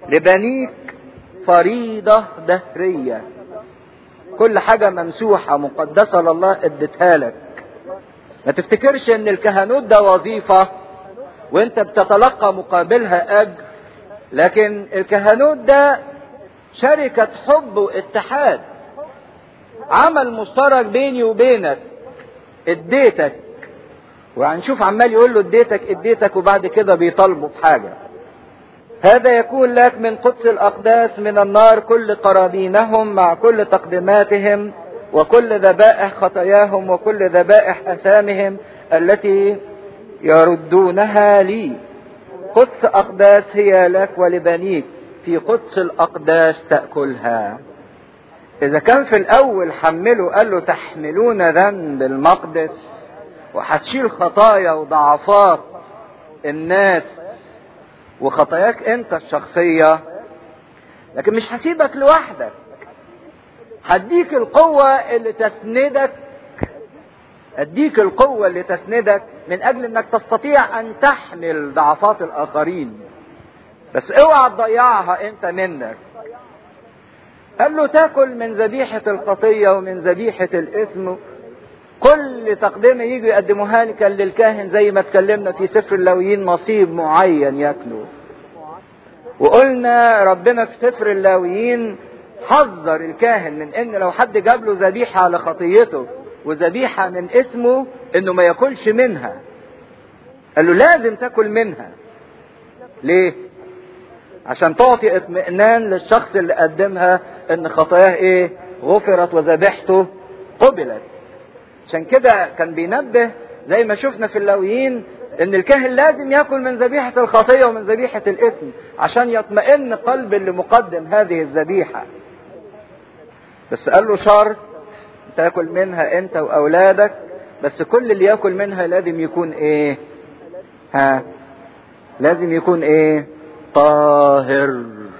لبنيك فريضة دهرية كل حاجة ممسوحة مقدسة لله اديتها لك ما تفتكرش ان الكهنوت ده وظيفة وانت بتتلقى مقابلها اجر لكن الكهنوت ده شركة حب واتحاد عمل مشترك بيني وبينك اديتك وهنشوف عمال يقول له اديتك اديتك وبعد كده بيطالبه بحاجة هذا يكون لك من قدس الأقداس من النار كل قرابينهم مع كل تقدماتهم وكل ذبائح خطاياهم وكل ذبائح أثامهم التي يردونها لي قدس أقداس هي لك ولبنيك في قدس الأقداس تأكلها إذا كان في الأول حمله قال له تحملون ذنب المقدس وهتشيل خطايا وضعفات الناس وخطاياك انت الشخصية لكن مش هسيبك لوحدك هديك القوة اللي تسندك اديك القوة اللي تسندك من اجل انك تستطيع ان تحمل ضعفات الاخرين بس اوعى تضيعها انت منك قال له تاكل من ذبيحة الخطية ومن ذبيحة الاثم كل تقدمة يجوا يقدموها لك للكاهن زي ما اتكلمنا في سفر اللاويين نصيب معين ياكله وقلنا ربنا في سفر اللاويين حذر الكاهن من ان لو حد جاب له ذبيحة على خطيته وذبيحة من اسمه انه ما ياكلش منها قال له لازم تاكل منها ليه عشان تعطي اطمئنان للشخص اللي قدمها ان خطاياه ايه غفرت وذبيحته قبلت عشان كده كان بينبه زي ما شفنا في اللاويين ان الكاهن لازم ياكل من ذبيحة الخطية ومن ذبيحة الاسم عشان يطمئن قلب اللي مقدم هذه الذبيحة بس قال له شرط تاكل منها انت واولادك بس كل اللي ياكل منها لازم يكون ايه ها لازم يكون ايه طاهر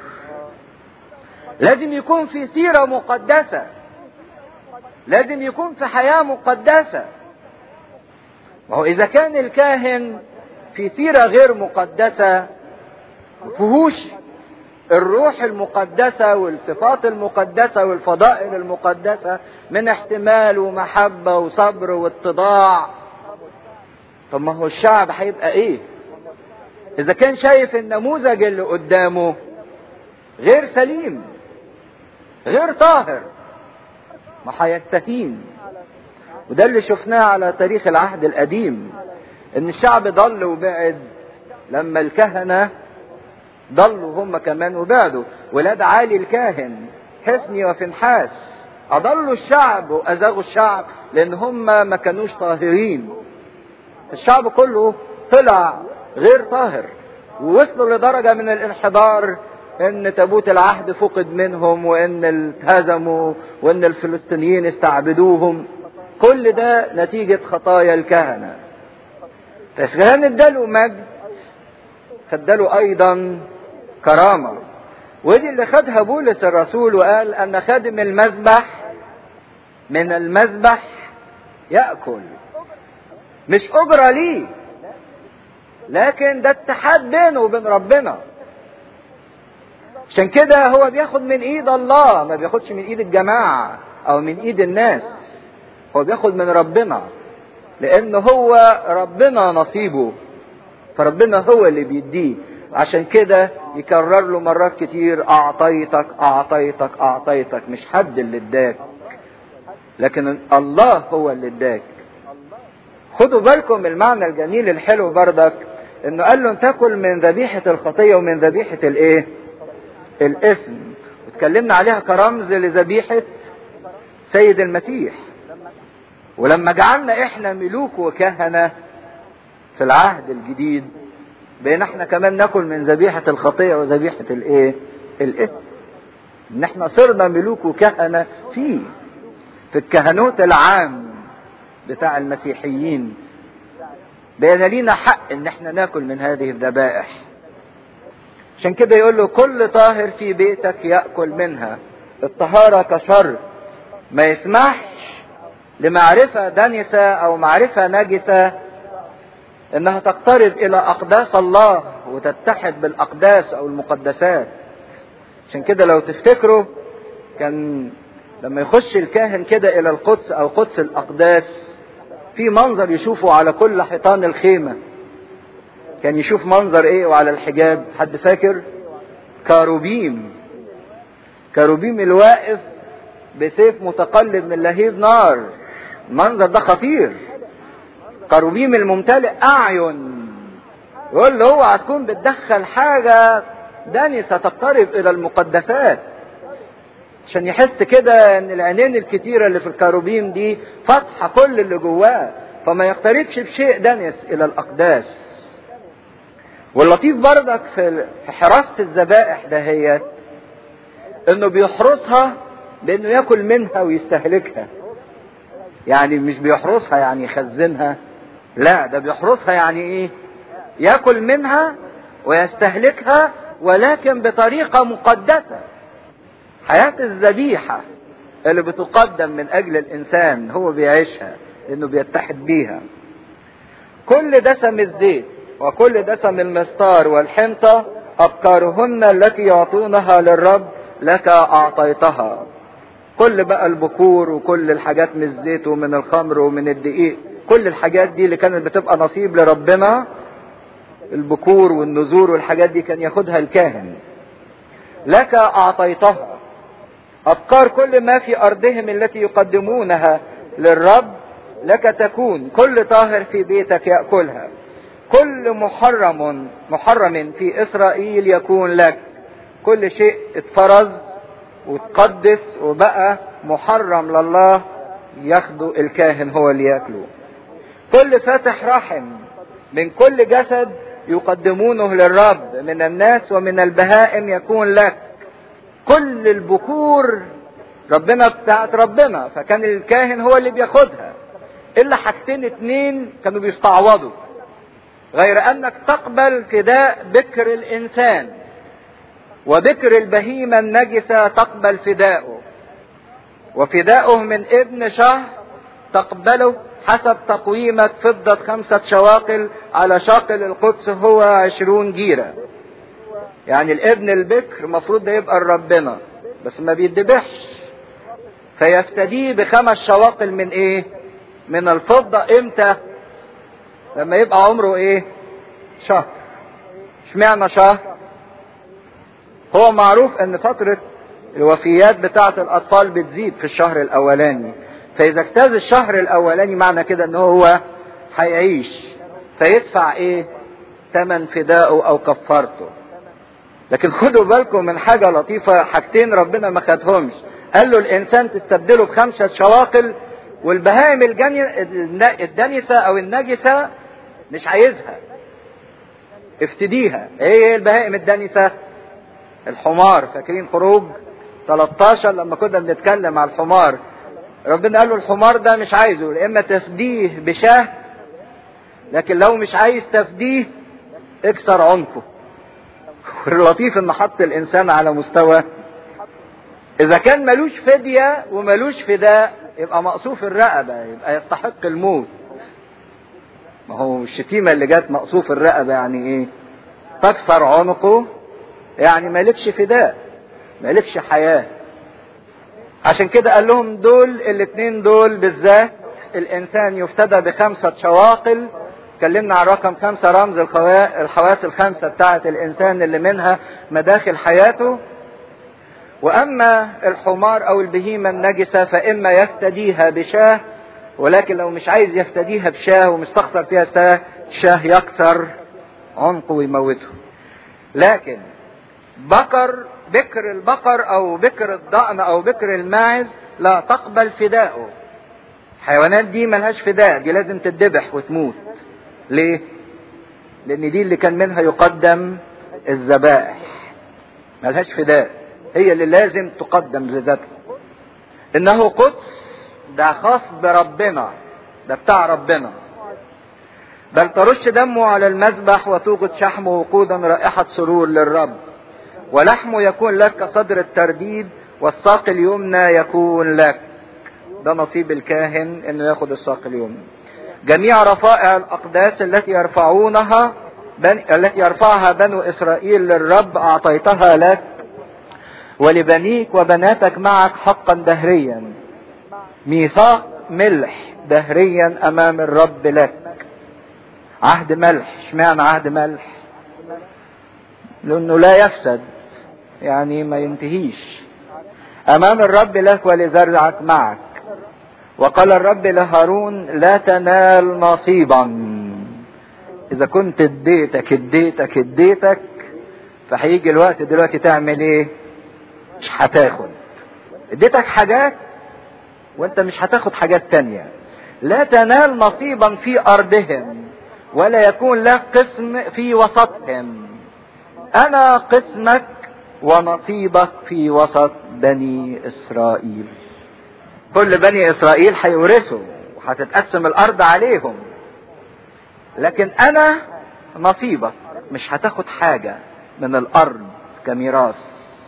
لازم يكون في سيرة مقدسة لازم يكون في حياة مقدسة وهو إذا كان الكاهن في سيرة غير مقدسة مفهوش الروح المقدسة والصفات المقدسة والفضائل المقدسة من احتمال ومحبة وصبر واتضاع طب ما هو الشعب هيبقى ايه اذا كان شايف النموذج اللي قدامه غير سليم غير طاهر ما هيستهين وده اللي شفناه على تاريخ العهد القديم ان الشعب ضل وبعد لما الكهنة ضلوا هم كمان وبعدوا ولاد عالي الكاهن حفني وفنحاس اضلوا الشعب وازاغوا الشعب لان هم ما كانوش طاهرين الشعب كله طلع غير طاهر ووصلوا لدرجة من الانحدار ان تابوت العهد فقد منهم وان اتهزموا وان الفلسطينيين استعبدوهم كل ده نتيجة خطايا الكهنة بس كان اداله مجد خداله ايضا كرامة ودي اللي خدها بولس الرسول وقال ان خادم المذبح من المذبح يأكل مش اجرة ليه لكن ده اتحاد بينه وبين ربنا عشان كده هو بياخد من ايد الله ما بياخدش من ايد الجماعة او من ايد الناس هو بياخد من ربنا لان هو ربنا نصيبه فربنا هو اللي بيديه عشان كده يكرر له مرات كتير اعطيتك اعطيتك اعطيتك مش حد اللي اداك لكن الله هو اللي اداك خدوا بالكم المعنى الجميل الحلو بردك انه قال له تاكل من ذبيحة الخطية ومن ذبيحة الايه الاثم واتكلمنا عليها كرمز لذبيحة سيد المسيح ولما جعلنا احنا ملوك وكهنة في العهد الجديد بقينا احنا كمان ناكل من ذبيحة الخطية وذبيحة الايه الاثم ان احنا صرنا ملوك وكهنة فيه في الكهنوت العام بتاع المسيحيين بقينا لينا حق ان احنا ناكل من هذه الذبائح عشان كده يقول له كل طاهر في بيتك ياكل منها الطهاره كشرط ما يسمحش لمعرفه دنسه او معرفه نجسه انها تقترب الى اقداس الله وتتحد بالاقداس او المقدسات عشان كده لو تفتكروا كان لما يخش الكاهن كده الى القدس او قدس الاقداس في منظر يشوفه على كل حيطان الخيمة كان يشوف منظر ايه وعلى الحجاب حد فاكر كاروبيم كاروبيم الواقف بسيف متقلب من لهيب نار المنظر ده خطير كاروبيم الممتلئ اعين يقول له اوعى تكون بتدخل حاجة دنسة تقترب الى المقدسات عشان يحس كده ان العينين الكتيرة اللي في الكاروبيم دي فاتحة كل اللي جواه فما يقتربش بشيء دنس الى الاقداس واللطيف بردك في حراسة الذبائح دهيت انه بيحرسها بانه ياكل منها ويستهلكها يعني مش بيحرسها يعني يخزنها لا ده بيحرسها يعني ايه ياكل منها ويستهلكها ولكن بطريقة مقدسة حياة الذبيحة اللي بتقدم من أجل الإنسان هو بيعيشها لأنه بيتحد بيها كل دسم الزيت وكل دسم المستار والحنطة أبكارهن التي يعطونها للرب لك أعطيتها كل بقى البكور وكل الحاجات من الزيت ومن الخمر ومن الدقيق كل الحاجات دي اللي كانت بتبقى نصيب لربنا البكور والنذور والحاجات دي كان ياخدها الكاهن لك أعطيتها أبكار كل ما في أرضهم التي يقدمونها للرب لك تكون كل طاهر في بيتك يأكلها كل محرم محرم في إسرائيل يكون لك كل شيء اتفرز وتقدس وبقى محرم لله ياخده الكاهن هو اللي ياكله كل فاتح رحم من كل جسد يقدمونه للرب من الناس ومن البهائم يكون لك كل البكور ربنا بتاعت ربنا فكان الكاهن هو اللي بياخدها الا حاجتين اتنين كانوا بيستعوضوا غير انك تقبل فداء بكر الانسان وبكر البهيمة النجسة تقبل فداؤه وفداؤه من ابن شهر تقبله حسب تقويمة فضة خمسة شواقل على شاقل القدس هو عشرون جيرة يعني الابن البكر مفروض ده يبقى لربنا بس ما بيدبحش فيفتديه بخمس شواقل من ايه من الفضة امتى لما يبقى عمره ايه شهر اشمعنى شهر هو معروف ان فترة الوفيات بتاعة الاطفال بتزيد في الشهر الاولاني فاذا اجتاز الشهر الاولاني معنى كده ان هو هيعيش فيدفع ايه ثمن فدائه او كفارته لكن خدوا بالكم من حاجة لطيفة حاجتين ربنا ما خدهمش قال له الانسان تستبدله بخمسة شواقل والبهائم الدنسة او النجسة مش عايزها افتديها ايه البهائم الدنسة الحمار فاكرين خروج 13 لما كنا بنتكلم على الحمار ربنا قال له الحمار ده مش عايزه يا اما تفديه بشاه لكن لو مش عايز تفديه اكسر عنقه اللطيف ان حط الانسان على مستوى اذا كان ملوش فدية وملوش فداء يبقى مقصوف الرقبة يبقى يستحق الموت ما هو الشتيمة اللي جت مقصوف الرقبة يعني ايه تكسر عنقه يعني مالكش فداء مالكش حياة عشان كده قال لهم دول الاتنين دول بالذات الانسان يفتدى بخمسة شواقل اتكلمنا عن رقم خمسة رمز الحواس الخمسة بتاعة الانسان اللي منها مداخل حياته واما الحمار او البهيمة النجسة فاما يفتديها بشاه ولكن لو مش عايز يفتديها بشاه ومستخسر فيها ساه شاه يكسر عنقه ويموته لكن بقر بكر البقر او بكر الضأن او بكر الماعز لا تقبل فداؤه الحيوانات دي ملهاش فداء دي لازم تتذبح وتموت ليه لان دي اللي كان منها يقدم الذبائح ملهاش فداء هي اللي لازم تقدم لذاتها انه قدس ده خاص بربنا ده بتاع ربنا بل ترش دمه على المذبح وتوجد شحمه وقودا رائحة سرور للرب ولحمه يكون لك كصدر الترديد والساق اليمنى يكون لك ده نصيب الكاهن انه ياخد الساق اليمنى جميع رفائع الاقداس التي يرفعونها بن... التي يرفعها بنو اسرائيل للرب اعطيتها لك ولبنيك وبناتك معك حقا دهريا ميثاق ملح دهريا امام الرب لك عهد ملح اشمعنى عهد ملح لانه لا يفسد يعني ما ينتهيش امام الرب لك ولزرعك معك وقال الرب لهارون لا تنال نصيبا اذا كنت اديتك اديتك اديتك فهيجي الوقت دلوقتي تعمل ايه مش هتاخد اديتك حاجات وانت مش هتاخد حاجات تانية لا تنال نصيبا في ارضهم ولا يكون لك قسم في وسطهم انا قسمك ونصيبك في وسط بني اسرائيل كل بني اسرائيل هيورثوا وهتتقسم الارض عليهم لكن انا نصيبك مش هتاخد حاجة من الارض كميراث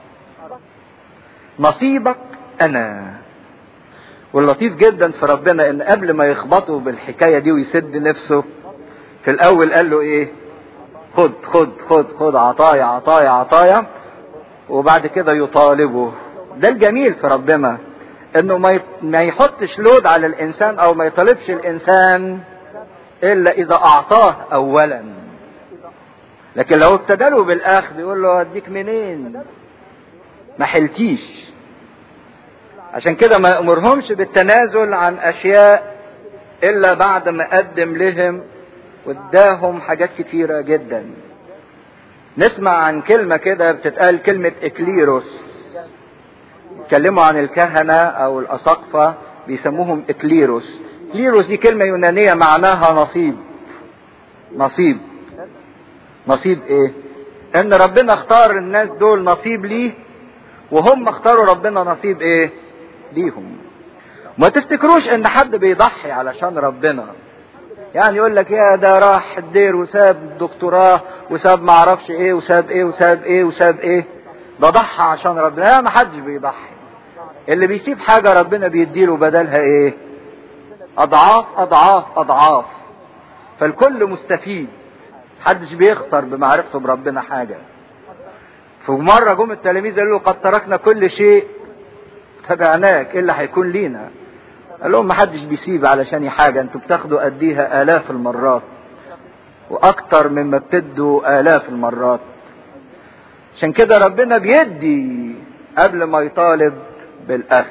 نصيبك انا واللطيف جدا في ربنا ان قبل ما يخبطوا بالحكاية دي ويسد نفسه في الاول قال له ايه خد خد خد خد عطايا عطايا عطايا وبعد كده يطالبه ده الجميل في ربنا انه ما ما يحطش لود على الانسان او ما يطالبش الانسان الا اذا اعطاه اولا لكن لو ابتدى له بالاخذ يقول له اديك منين ما حلتيش عشان كده ما يامرهمش بالتنازل عن اشياء الا بعد ما قدم لهم واداهم حاجات كتيره جدا نسمع عن كلمه كده بتتقال كلمه اكليروس يتكلموا عن الكهنه او الاساقفه بيسموهم اكليروس اكليروس دي كلمه يونانيه معناها نصيب نصيب نصيب ايه ان ربنا اختار الناس دول نصيب ليه وهم اختاروا ربنا نصيب ايه ليهم ما تفتكروش ان حد بيضحي علشان ربنا يعني يقول لك يا ده راح الدير وساب الدكتوراه وساب ما اعرفش ايه وساب ايه وساب ايه وساب ايه ده ضحى عشان ربنا لا ما حدش بيضحي اللي بيسيب حاجة ربنا بيديله بدلها ايه اضعاف اضعاف اضعاف فالكل مستفيد محدش بيخسر بمعرفته بربنا حاجة في مرة جم التلاميذ قالوا له قد تركنا كل شيء تبعناك ايه اللي هيكون لينا قال لهم محدش بيسيب علشان حاجة انتوا بتاخدوا قديها الاف المرات واكتر مما بتدوا الاف المرات عشان كده ربنا بيدي قبل ما يطالب بالاخذ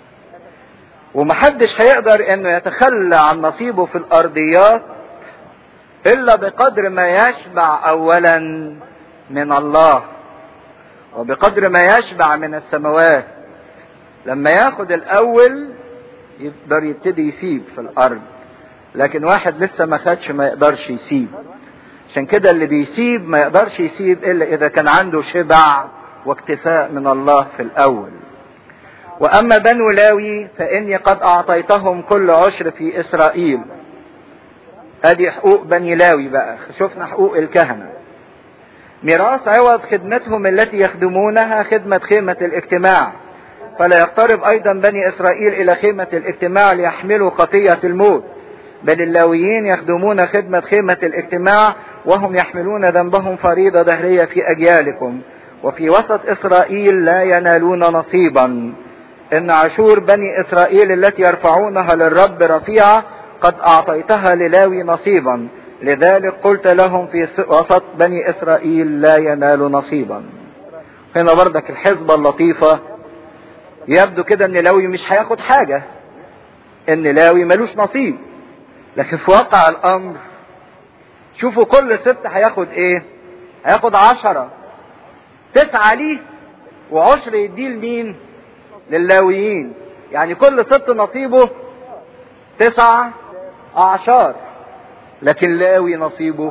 ومحدش هيقدر انه يتخلى عن نصيبه في الارضيات الا بقدر ما يشبع اولا من الله وبقدر ما يشبع من السماوات لما ياخد الاول يقدر يبتدي يسيب في الارض لكن واحد لسه ما خدش ما يقدرش يسيب عشان كده اللي بيسيب ما يقدرش يسيب الا اذا كان عنده شبع واكتفاء من الله في الاول واما بنو لاوي فاني قد اعطيتهم كل عشر في اسرائيل ادي حقوق بني لاوي بقى شفنا حقوق الكهنه ميراث عوض خدمتهم التي يخدمونها خدمه خيمه الاجتماع فلا يقترب ايضا بني اسرائيل الى خيمه الاجتماع ليحملوا خطيه الموت بل اللاويين يخدمون خدمه خيمه الاجتماع وهم يحملون ذنبهم فريضه دهريه في اجيالكم وفي وسط اسرائيل لا ينالون نصيبا ان عشور بني اسرائيل التي يرفعونها للرب رفيعه قد اعطيتها للاوي نصيبا لذلك قلت لهم في وسط بني اسرائيل لا ينال نصيبا هنا بردك الحزبة اللطيفة يبدو كده ان لاوي مش هياخد حاجة ان لاوي ملوش نصيب لكن في واقع الامر شوفوا كل ست هياخد ايه هياخد عشرة تسعة ليه وعشر يديه لمين للاويين يعني كل ست نصيبه تسعة اعشار لكن لاوي نصيبه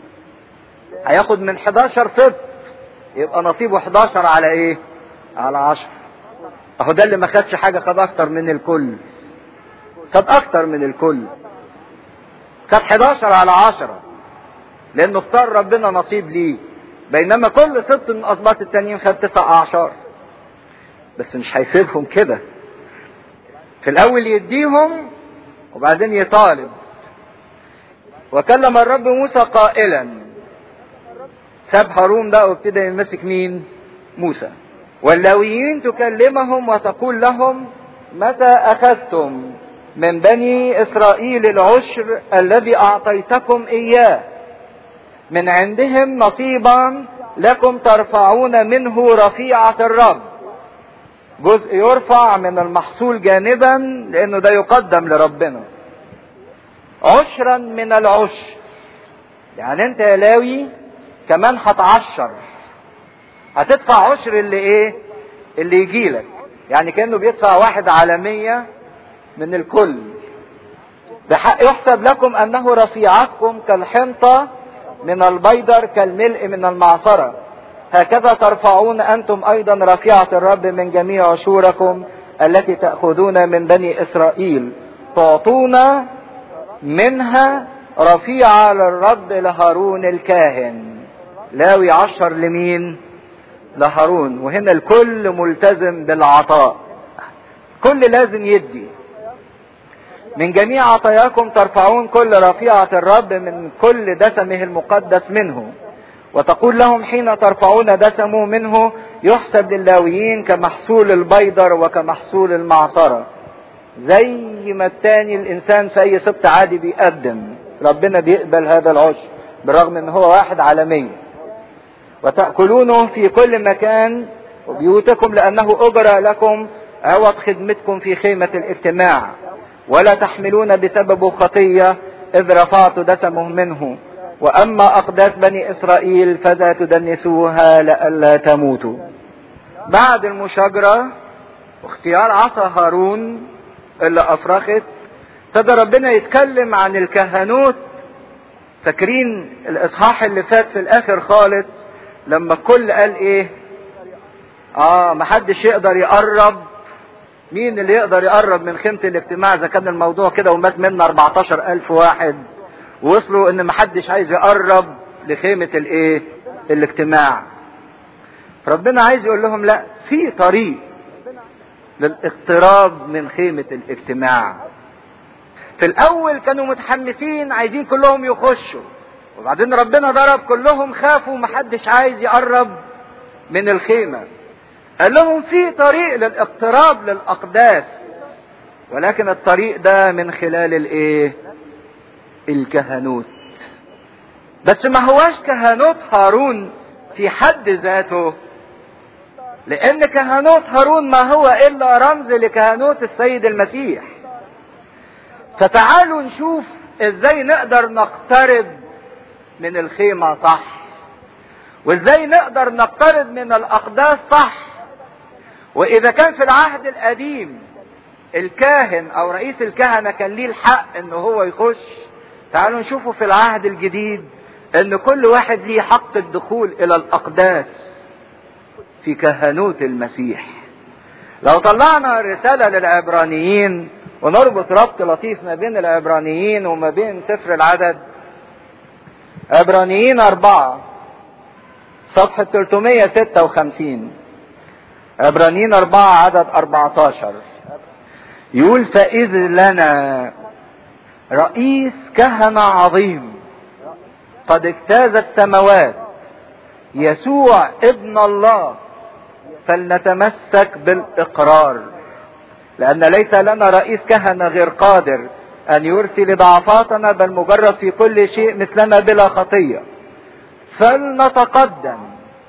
هياخد من 11 ست يبقى نصيبه 11 على ايه على 10 اهو ده اللي ما خدش حاجه خد اكتر من الكل خد اكتر من الكل خد 11 على 10 لانه اختار ربنا نصيب ليه بينما كل ست من اسباط التانيين خد تسع اعشار بس مش هيسيبهم كده في الاول يديهم وبعدين يطالب وكلم الرب موسى قائلا ساب هارون بقى وابتدى يمسك مين موسى واللاويين تكلمهم وتقول لهم متى اخذتم من بني اسرائيل العشر الذي اعطيتكم اياه من عندهم نصيبا لكم ترفعون منه رفيعة الرب جزء يرفع من المحصول جانبا لانه ده يقدم لربنا عشرا من العشر يعني انت يا لاوي كمان هتعشر هتدفع عشر اللي ايه اللي يجيلك يعني كانه بيدفع واحد على مية من الكل بحق يحسب لكم انه رفيعتكم كالحنطة من البيدر كالملء من المعصرة هكذا ترفعون انتم ايضا رفيعة الرب من جميع عشوركم التي تأخذون من بني اسرائيل تعطون منها رفيعة للرب لهارون الكاهن لاوي عشر لمين لهارون وهنا الكل ملتزم بالعطاء كل لازم يدي من جميع عطاياكم ترفعون كل رفيعة الرب من كل دسمه المقدس منه وتقول لهم حين ترفعون دسمه منه يحسب للاويين كمحصول البيضر وكمحصول المعصرة زي ما التاني الانسان في اي سبت عادي بيقدم ربنا بيقبل هذا العشر بالرغم ان هو واحد على مية وتأكلونه في كل مكان وبيوتكم لأنه أجرى لكم عوض خدمتكم في خيمة الاجتماع ولا تحملون بسببه خطية إذ رفعت دسمه منه وأما أقداس بني إسرائيل فلا تدنسوها لئلا تموتوا بعد المشاجرة واختيار عصا هارون اللي أفرخت ابتدى ربنا يتكلم عن الكهنوت فاكرين الإصحاح اللي فات في الآخر خالص لما الكل قال إيه آه محدش يقدر يقرب مين اللي يقدر يقرب من خيمة الاجتماع إذا كان الموضوع كده ومات منا 14 ألف واحد ووصلوا إن محدش عايز يقرب لخيمة الإيه؟ الاجتماع. ربنا عايز يقول لهم لا في طريق للاقتراب من خيمة الاجتماع. في الأول كانوا متحمسين عايزين كلهم يخشوا وبعدين ربنا ضرب كلهم خافوا محدش عايز يقرب من الخيمة. قال لهم في طريق للاقتراب للاقداس ولكن الطريق ده من خلال الايه الكهنوت بس ما هواش كهنوت هارون في حد ذاته لان كهنوت هارون ما هو الا رمز لكهنوت السيد المسيح فتعالوا نشوف ازاي نقدر نقترب من الخيمة صح وازاي نقدر نقترب من الاقداس صح واذا كان في العهد القديم الكاهن او رئيس الكهنه كان ليه الحق ان هو يخش تعالوا نشوفوا في العهد الجديد ان كل واحد ليه حق الدخول الى الاقداس في كهنوت المسيح لو طلعنا رسالة للعبرانيين ونربط ربط لطيف ما بين العبرانيين وما بين سفر العدد عبرانيين أربعة صفحة 356 عبرانيين أربعة عدد أربعتاشر يقول فإذ لنا رئيس كهنة عظيم قد اجتاز السماوات يسوع ابن الله فلنتمسك بالإقرار لأن ليس لنا رئيس كهنة غير قادر أن يرسي لضعفاتنا بل مجرد في كل شيء مثلنا بلا خطية فلنتقدم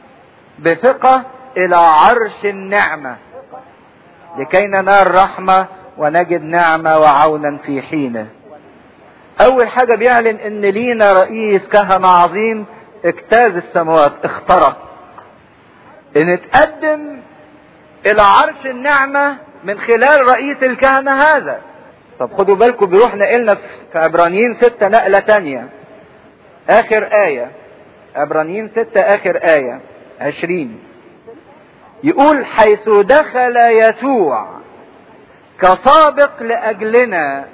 بثقة إلى عرش النعمة لكي ننال رحمة ونجد نعمة وعونا في حينه أول حاجة بيعلن إن لينا رئيس كهنة عظيم اجتاز السماوات اخترق إن اتقدم إلى عرش النعمة من خلال رئيس الكهنة هذا طب خدوا بالكم بيروح نقلنا في عبرانيين ستة نقلة تانية آخر آية عبرانيين ستة آخر آية عشرين يقول حيث دخل يسوع كسابق لأجلنا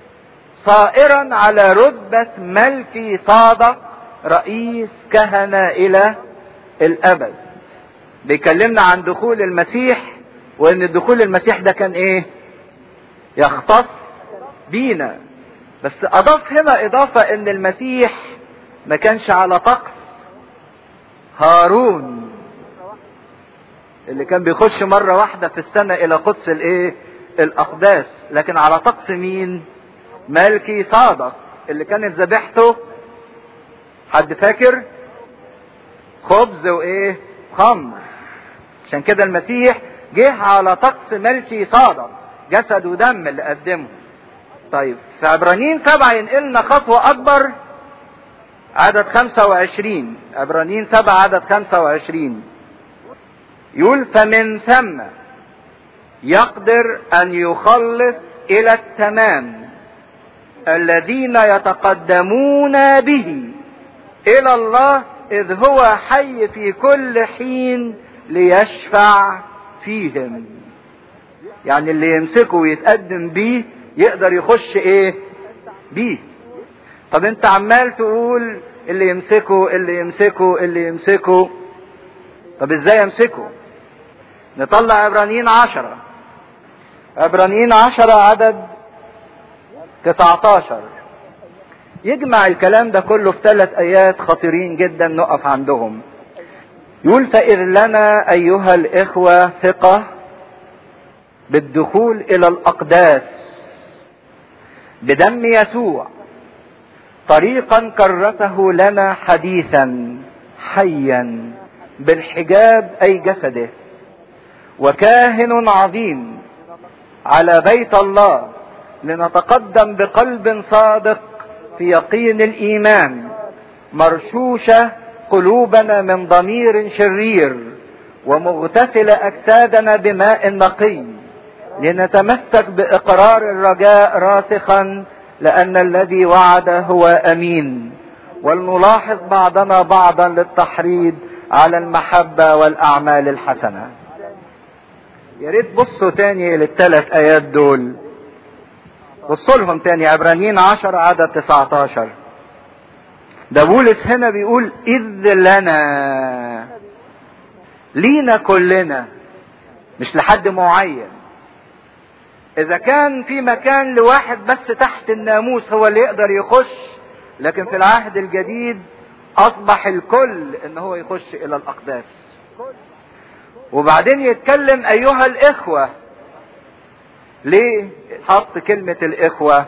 صائرا على رتبة ملكي صادق رئيس كهنة إلى الأبد بيكلمنا عن دخول المسيح وإن دخول المسيح ده كان إيه؟ يختص بينا بس أضاف هنا إضافة إن المسيح ما كانش على طقس هارون اللي كان بيخش مرة واحدة في السنة الى قدس الايه الاقداس لكن على طقس مين ملكي صادق اللي كانت ذبيحته حد فاكر خبز وايه خمر عشان كده المسيح جه على طقس ملكي صادق جسد ودم اللي قدمه طيب في عبرانيين سبعة ينقلنا خطوة أكبر عدد 25 عبرانيين سبعة عدد 25 يقول فمن ثم يقدر أن يخلص إلى التمام الذين يتقدمون به إلى الله إذ هو حي في كل حين ليشفع فيهم يعني اللي يمسكه ويتقدم بيه يقدر يخش ايه بيه طب انت عمال تقول اللي يمسكه اللي يمسكه اللي يمسكه طب ازاي يمسكه نطلع عبرانيين عشرة عبرانيين عشرة عدد تسعتاشر يجمع الكلام ده كله في ثلاث ايات خطيرين جدا نقف عندهم يقول فإذ لنا أيها الإخوة ثقة بالدخول إلى الأقداس بدم يسوع طريقا كرته لنا حديثا حيا بالحجاب أي جسده وكاهن عظيم على بيت الله لنتقدم بقلب صادق في يقين الإيمان مرشوشة قلوبنا من ضمير شرير ومغتسل اجسادنا بماء نقي لنتمسك باقرار الرجاء راسخا لان الذي وعد هو امين ولنلاحظ بعضنا بعضا للتحريض على المحبه والاعمال الحسنه يا ريت بصوا تاني للثلاث ايات دول بصوا لهم تاني عبرانيين عشر عدد 19 ده بولس هنا بيقول إذ لنا لينا كلنا مش لحد معين إذا كان في مكان لواحد بس تحت الناموس هو اللي يقدر يخش لكن في العهد الجديد أصبح الكل إن هو يخش إلى الأقداس وبعدين يتكلم أيها الإخوة ليه حط كلمة الإخوة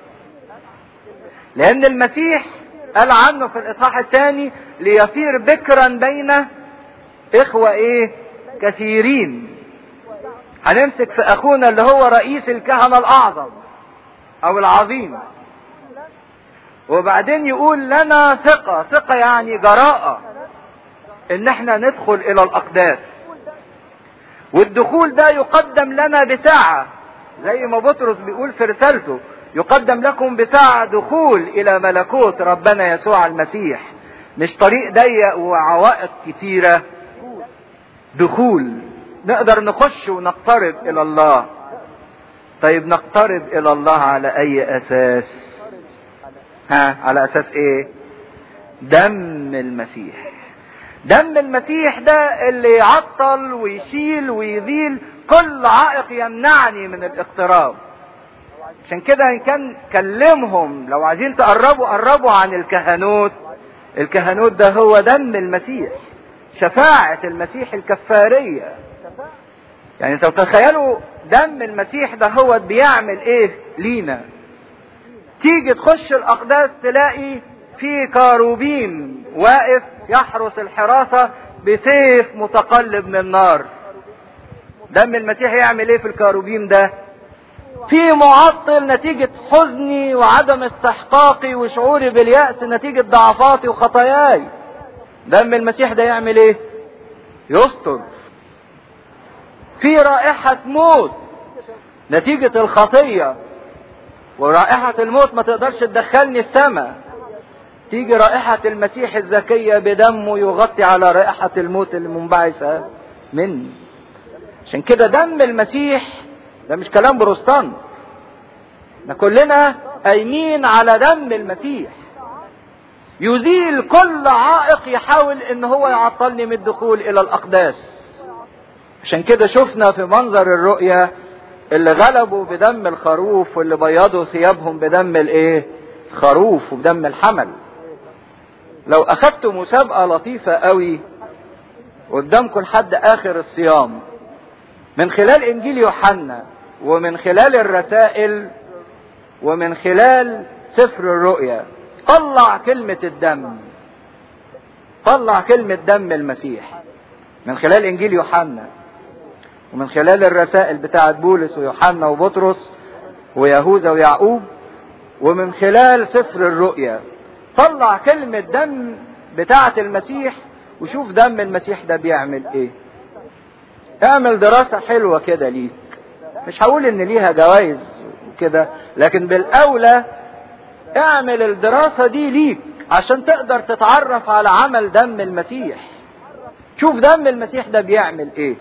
لأن المسيح قال عنه في الاصحاح الثاني ليصير بكرا بين اخوة ايه كثيرين هنمسك في اخونا اللي هو رئيس الكهنة الاعظم او العظيم وبعدين يقول لنا ثقة ثقة يعني جراءة ان احنا ندخل الى الاقداس والدخول ده يقدم لنا بساعة زي ما بطرس بيقول في رسالته يقدم لكم بساعة دخول إلى ملكوت ربنا يسوع المسيح مش طريق ضيق وعوائق كتيرة دخول نقدر نخش ونقترب إلى الله طيب نقترب إلى الله على أي أساس ها على أساس إيه دم المسيح دم المسيح ده اللي يعطل ويشيل ويذيل كل عائق يمنعني من الاقتراب عشان كده ان كان كلمهم لو عايزين تقربوا قربوا عن الكهنوت الكهنوت ده هو دم المسيح شفاعة المسيح الكفارية يعني انتوا تخيلوا دم المسيح ده هو بيعمل ايه لينا تيجي تخش الاقداس تلاقي في كاروبيم واقف يحرس الحراسة بسيف متقلب من نار دم المسيح يعمل ايه في الكاروبيم ده في معطل نتيجة حزني وعدم استحقاقي وشعوري باليأس نتيجة ضعفاتي وخطاياي دم المسيح ده يعمل ايه يستر في رائحة موت نتيجة الخطية ورائحة الموت ما تقدرش تدخلني السماء تيجي رائحة المسيح الزكية بدمه يغطي على رائحة الموت المنبعثة مني عشان كده دم المسيح ده مش كلام بروستان ده كلنا قايمين على دم المسيح يزيل كل عائق يحاول ان هو يعطلني من الدخول الى الاقداس عشان كده شفنا في منظر الرؤية اللي غلبوا بدم الخروف واللي بيضوا ثيابهم بدم الايه خروف وبدم الحمل لو اخدت مسابقة لطيفة قوي قدامكم لحد اخر الصيام من خلال انجيل يوحنا ومن خلال الرسائل ومن خلال سفر الرؤيا طلع كلمة الدم طلع كلمة دم المسيح من خلال انجيل يوحنا ومن خلال الرسائل بتاعت بولس ويوحنا وبطرس ويهوذا ويعقوب ومن خلال سفر الرؤيا طلع كلمة دم بتاعة المسيح وشوف دم المسيح ده بيعمل ايه اعمل دراسة حلوة كده ليك مش هقول ان ليها جوائز وكده لكن بالاولى اعمل الدراسة دي ليك عشان تقدر تتعرف على عمل دم المسيح شوف دم المسيح ده بيعمل ايه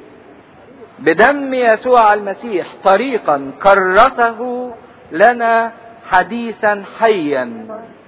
بدم يسوع المسيح طريقا كرسه لنا حديثا حيا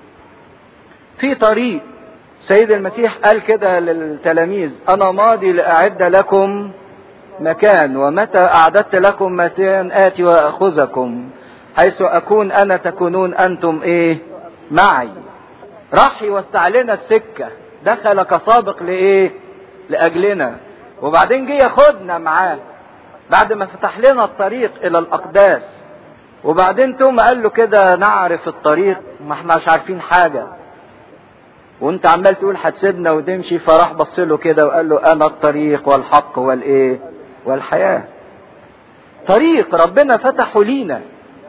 في طريق سيد المسيح قال كده للتلاميذ انا ماضي لاعد لكم مكان ومتى اعددت لكم مكان اتي واخذكم حيث اكون انا تكونون انتم ايه معي راح يوسع لنا السكة دخل كسابق لايه لاجلنا وبعدين جه ياخدنا معاه بعد ما فتح لنا الطريق الى الاقداس وبعدين توم قال له كده نعرف الطريق ما احنا مش عارفين حاجة وانت عمال تقول هتسيبنا وتمشي فراح بص له كده وقال له انا الطريق والحق والايه والحياة طريق ربنا فتحه لينا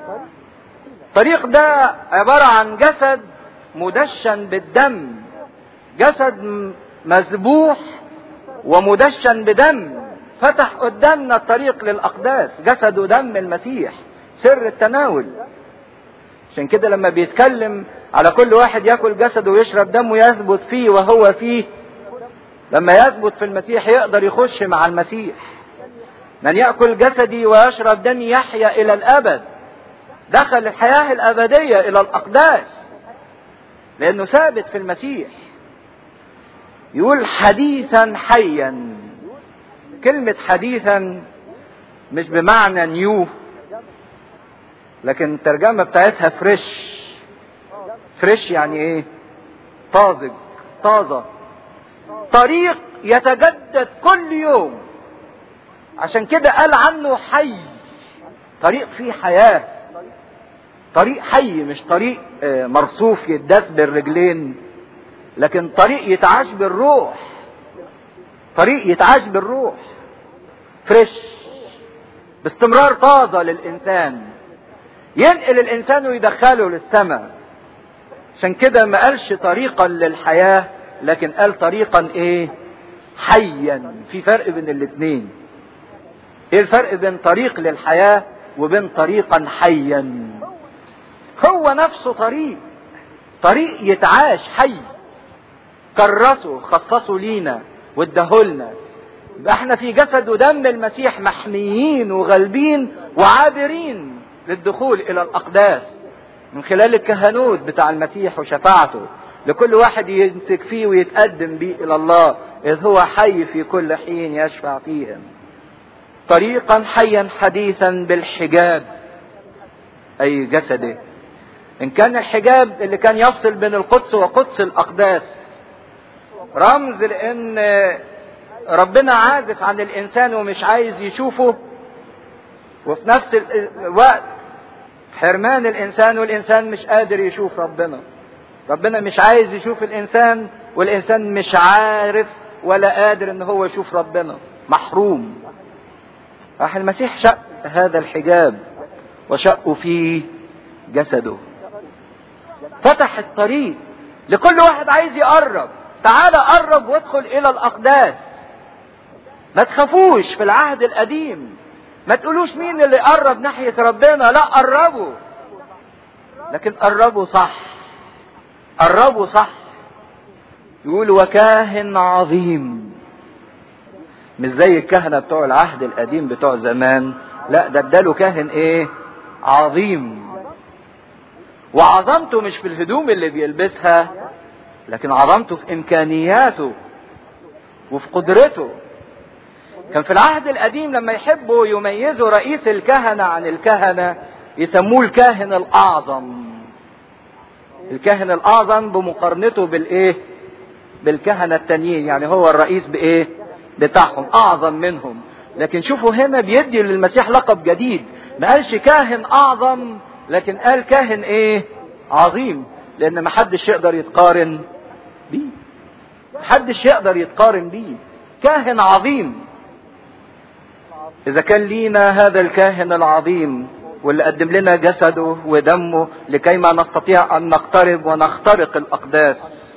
الطريق ده عبارة عن جسد مدشن بالدم جسد مذبوح ومدشن بدم فتح قدامنا الطريق للأقداس جسد ودم المسيح سر التناول عشان كده لما بيتكلم على كل واحد ياكل جسده ويشرب دمه يثبت فيه وهو فيه لما يثبت في المسيح يقدر يخش مع المسيح من يأكل جسدي ويشرب دمي يحيا إلى الأبد دخل الحياة الأبدية إلى الأقداس لأنه ثابت في المسيح يقول حديثا حيا كلمة حديثا مش بمعنى نيو لكن الترجمة بتاعتها فريش فريش يعني ايه طازج طازة طريق يتجدد كل يوم عشان كده قال عنه حي طريق فيه حياة طريق حي مش طريق مرصوف يداس بالرجلين لكن طريق يتعاش بالروح طريق يتعاش بالروح فريش باستمرار طازة للإنسان ينقل الإنسان ويدخله للسماء عشان كده ما قالش طريقا للحياة لكن قال طريقا ايه حيا في فرق بين الاتنين ايه الفرق بين طريق للحياة وبين طريقا حيا هو نفسه طريق طريق يتعاش حي كرسه خصصه لينا وادهولنا يبقى احنا في جسد ودم المسيح محميين وغالبين وعابرين للدخول الى الاقداس من خلال الكهنوت بتاع المسيح وشفاعته لكل واحد يمسك فيه ويتقدم بيه الى الله اذ هو حي في كل حين يشفع فيهم طريقا حيا حديثا بالحجاب اي جسده ان كان الحجاب اللي كان يفصل بين القدس وقدس الاقداس رمز لان ربنا عازف عن الانسان ومش عايز يشوفه وفي نفس الوقت حرمان الانسان والانسان مش قادر يشوف ربنا ربنا مش عايز يشوف الانسان والانسان مش عارف ولا قادر ان هو يشوف ربنا محروم راح المسيح شق هذا الحجاب وشقوا فيه جسده فتح الطريق لكل واحد عايز يقرب تعال قرب وادخل الى الاقداس ما تخافوش في العهد القديم ما تقولوش مين اللي قرب ناحية ربنا لا قربوا لكن قربوا صح قربوا صح يقول وكاهن عظيم مش زي الكهنة بتوع العهد القديم بتوع زمان لا ده اداله كاهن ايه عظيم وعظمته مش في الهدوم اللي بيلبسها لكن عظمته في امكانياته وفي قدرته كان في العهد القديم لما يحبوا يميزوا رئيس الكهنة عن الكهنة يسموه الكاهن الأعظم الكاهن الأعظم بمقارنته بالإيه؟ بالكهنة التانيين يعني هو الرئيس بإيه؟ بتاعهم اعظم منهم لكن شوفوا هنا بيدي للمسيح لقب جديد ما قالش كاهن اعظم لكن قال كاهن ايه عظيم لان ما حدش يقدر يتقارن بيه محدش يقدر يتقارن بيه كاهن عظيم اذا كان لينا هذا الكاهن العظيم واللي قدم لنا جسده ودمه لكي ما نستطيع ان نقترب ونخترق الاقداس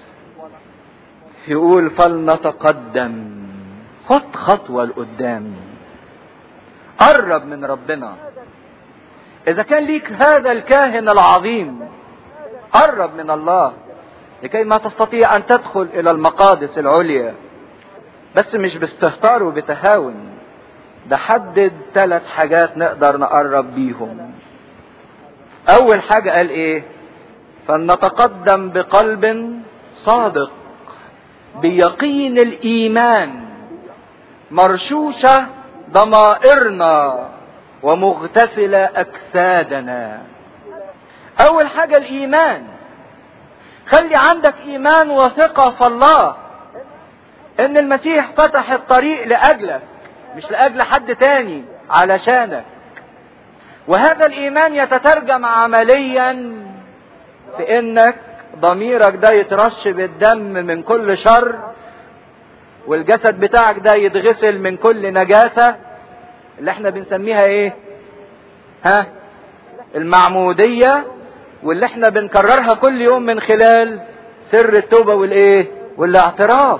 يقول فلنتقدم خط خطوه لقدام قرب من ربنا اذا كان ليك هذا الكاهن العظيم قرب من الله لكي ما تستطيع ان تدخل الى المقادس العليا بس مش باستهتار وبتهاون ده حدد ثلاث حاجات نقدر نقرب بيهم اول حاجة قال ايه فلنتقدم بقلب صادق بيقين الايمان مرشوشة ضمائرنا ومغتسلة اجسادنا اول حاجة الايمان خلي عندك ايمان وثقة في الله ان المسيح فتح الطريق لاجلك مش لاجل حد تاني علشانك وهذا الايمان يتترجم عمليا في انك ضميرك ده يترش بالدم من كل شر والجسد بتاعك ده يتغسل من كل نجاسة اللي احنا بنسميها ايه ها المعمودية واللي احنا بنكررها كل يوم من خلال سر التوبة والايه والاعتراف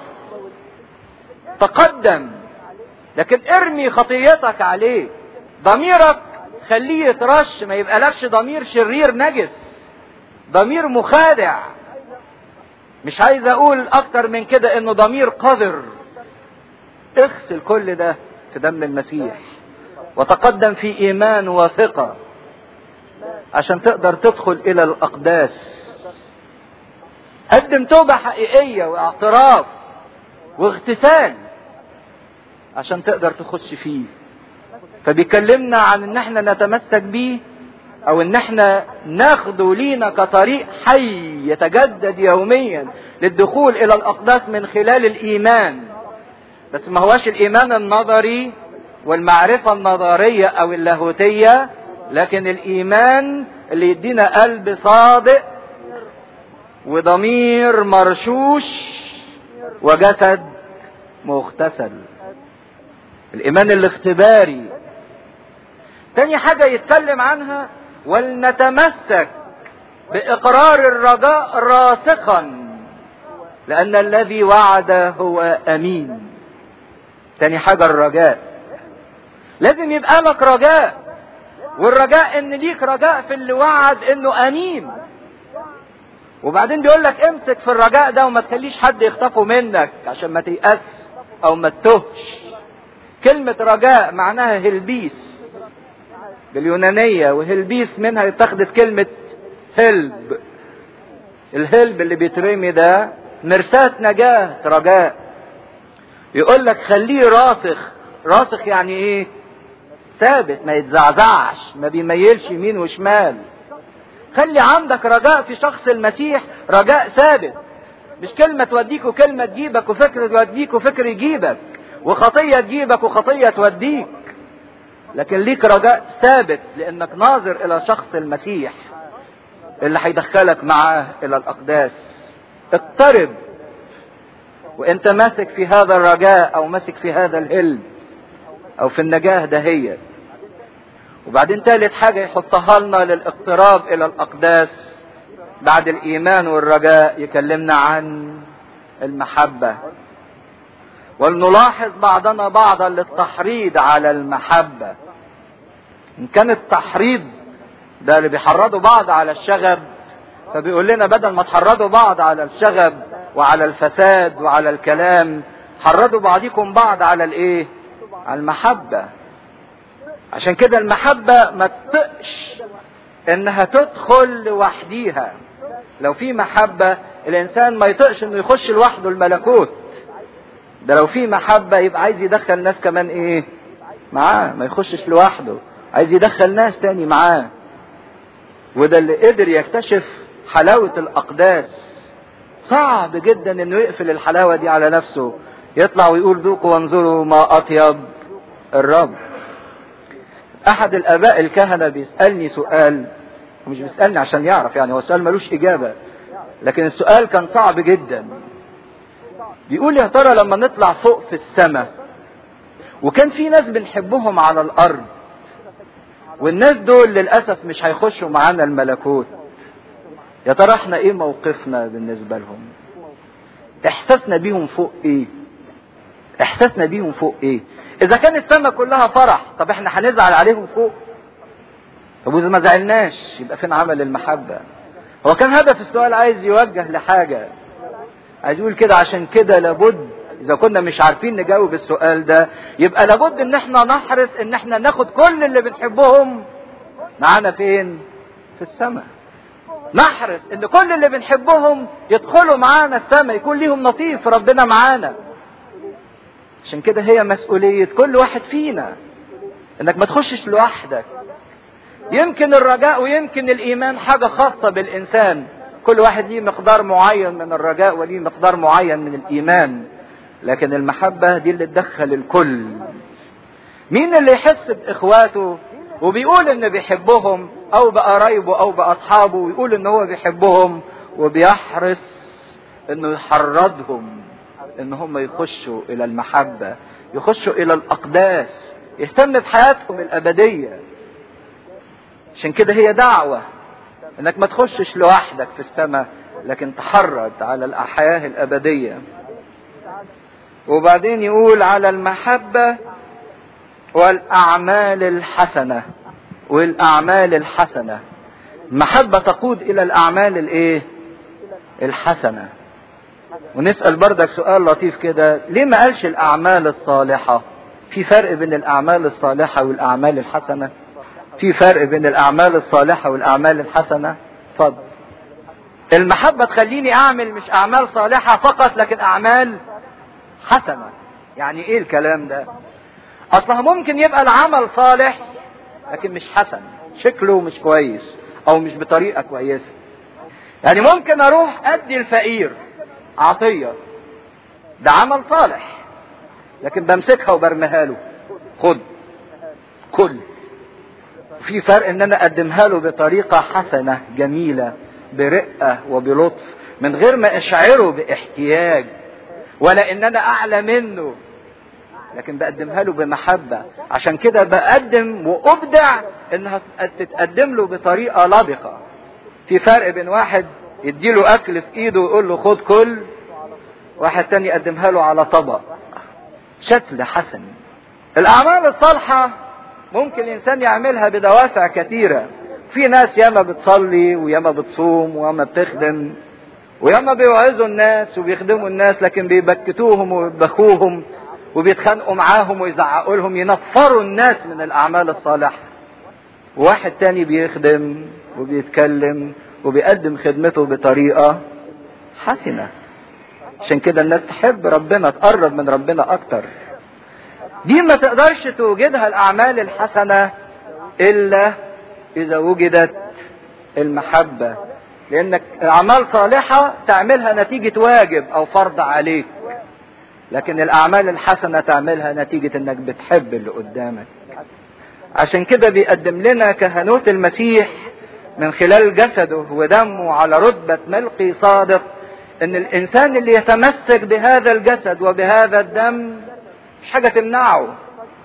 تقدم لكن ارمي خطيتك عليه ضميرك خليه يترش ما يبقى لكش ضمير شرير نجس ضمير مخادع مش عايز اقول اكتر من كده انه ضمير قذر اغسل كل ده في دم المسيح وتقدم في ايمان وثقه عشان تقدر تدخل الى الاقداس قدم توبه حقيقيه واعتراف واغتسال عشان تقدر تخش فيه فبيكلمنا عن ان احنا نتمسك بيه او ان احنا ناخده لينا كطريق حي يتجدد يوميا للدخول الى الاقداس من خلال الايمان بس ما هواش الايمان النظري والمعرفة النظرية او اللاهوتية لكن الايمان اللي يدينا قلب صادق وضمير مرشوش وجسد مغتسل الايمان الاختباري تاني حاجة يتكلم عنها ولنتمسك باقرار الرجاء راسخا لان الذي وعد هو امين تاني حاجة الرجاء لازم يبقى لك رجاء والرجاء ان ليك رجاء في اللي وعد انه امين وبعدين بيقول لك امسك في الرجاء ده وما تخليش حد يخطفه منك عشان ما تيأس او ما تتهش كلمة رجاء معناها هلبيس باليونانية وهلبيس منها اتخذت كلمة هلب الهلب اللي بيترمي ده مرساة نجاة رجاء يقول لك خليه راسخ راسخ يعني ايه ثابت ما يتزعزعش ما بيميلش يمين وشمال خلي عندك رجاء في شخص المسيح رجاء ثابت مش كلمة توديك وكلمة تجيبك وفكر توديك وفكر يجيبك وخطية تجيبك وخطية توديك لكن ليك رجاء ثابت لانك ناظر الى شخص المسيح اللي هيدخلك معاه الى الاقداس اقترب وانت ماسك في هذا الرجاء او ماسك في هذا الهلم او في النجاة دهيت وبعدين ثالث حاجة يحطها لنا للاقتراب الى الاقداس بعد الايمان والرجاء يكلمنا عن المحبة ولنلاحظ بعضنا بعضا للتحريض على المحبة ان كان التحريض ده اللي بيحرضوا بعض على الشغب فبيقول لنا بدل ما تحرضوا بعض على الشغب وعلى الفساد وعلى الكلام حرضوا بعضكم بعض على الايه على المحبة عشان كده المحبة ما تطقش انها تدخل لوحديها لو في محبة الانسان ما يطقش انه يخش لوحده الملكوت ده لو في محبة يبقى عايز يدخل ناس كمان ايه معاه ما يخشش لوحده عايز يدخل ناس تاني معاه وده اللي قدر يكتشف حلاوة الاقداس صعب جدا انه يقفل الحلاوة دي على نفسه يطلع ويقول ذوقوا وانظروا ما اطيب الرب احد الاباء الكهنة بيسألني سؤال ومش بيسألني عشان يعرف يعني هو السؤال ملوش اجابة لكن السؤال كان صعب جدا بيقول يا ترى لما نطلع فوق في السماء وكان في ناس بنحبهم على الارض والناس دول للاسف مش هيخشوا معانا الملكوت يا ترى احنا ايه موقفنا بالنسبة لهم احساسنا بيهم فوق ايه احساسنا بيهم فوق ايه اذا كان السماء كلها فرح طب احنا هنزعل عليهم فوق طب واذا ما زعلناش يبقى فين عمل المحبة هو كان هدف السؤال عايز يوجه لحاجة عايز يقول كده عشان كده لابد اذا كنا مش عارفين نجاوب السؤال ده يبقى لابد ان احنا نحرص ان احنا ناخد كل اللي بنحبهم معانا فين في السماء نحرص ان كل اللي بنحبهم يدخلوا معانا السماء يكون ليهم نصيب ربنا معانا عشان كده هي مسؤولية كل واحد فينا انك ما تخشش لوحدك يمكن الرجاء ويمكن الايمان حاجة خاصة بالانسان كل واحد ليه مقدار معين من الرجاء وليه مقدار معين من الايمان لكن المحبة دي اللي تدخل الكل مين اللي يحس باخواته وبيقول ان بيحبهم او بقرايبه او باصحابه ويقول ان هو بيحبهم وبيحرص انه يحرضهم ان هم يخشوا الى المحبة يخشوا الى الاقداس يهتم بحياتهم الابدية عشان كده هي دعوة انك ما تخشش لوحدك في السماء لكن تحرض على الحياة الابدية وبعدين يقول على المحبة والاعمال الحسنة والاعمال الحسنة المحبة تقود الى الاعمال الايه الحسنة ونسأل بردك سؤال لطيف كده ليه ما قالش الاعمال الصالحة في فرق بين الاعمال الصالحة والاعمال الحسنة في فرق بين الاعمال الصالحة والاعمال الحسنة اتفضل المحبة تخليني اعمل مش اعمال صالحة فقط لكن اعمال حسنة يعني ايه الكلام ده اصلها ممكن يبقى العمل صالح لكن مش حسن شكله مش كويس او مش بطريقة كويسة يعني ممكن اروح ادي الفقير عطية ده عمل صالح لكن بمسكها وبرميها له خد كل في فرق ان انا اقدمها له بطريقة حسنة جميلة برقة وبلطف من غير ما اشعره باحتياج ولا ان انا اعلى منه لكن بقدمها له بمحبة عشان كده بقدم وابدع انها تتقدم له بطريقة لبقة في فرق بين واحد يديله اكل في ايده ويقول له خد كل واحد تاني يقدمها له على طبق شكل حسن الاعمال الصالحة ممكن الانسان يعملها بدوافع كثيرة في ناس ياما بتصلي وياما بتصوم وياما بتخدم وياما بيوعظوا الناس وبيخدموا الناس لكن بيبكتوهم ويبخوهم وبيتخانقوا معاهم ويزعقوا لهم ينفروا الناس من الاعمال الصالحه واحد تاني بيخدم وبيتكلم وبيقدم خدمته بطريقه حسنه عشان كده الناس تحب ربنا تقرب من ربنا اكتر دي ما تقدرش توجدها الاعمال الحسنه الا اذا وجدت المحبه لانك اعمال صالحه تعملها نتيجه واجب او فرض عليك لكن الاعمال الحسنه تعملها نتيجه انك بتحب اللي قدامك عشان كده بيقدم لنا كهنوت المسيح من خلال جسده ودمه على رتبه ملقي صادق ان الانسان اللي يتمسك بهذا الجسد وبهذا الدم مش حاجه تمنعه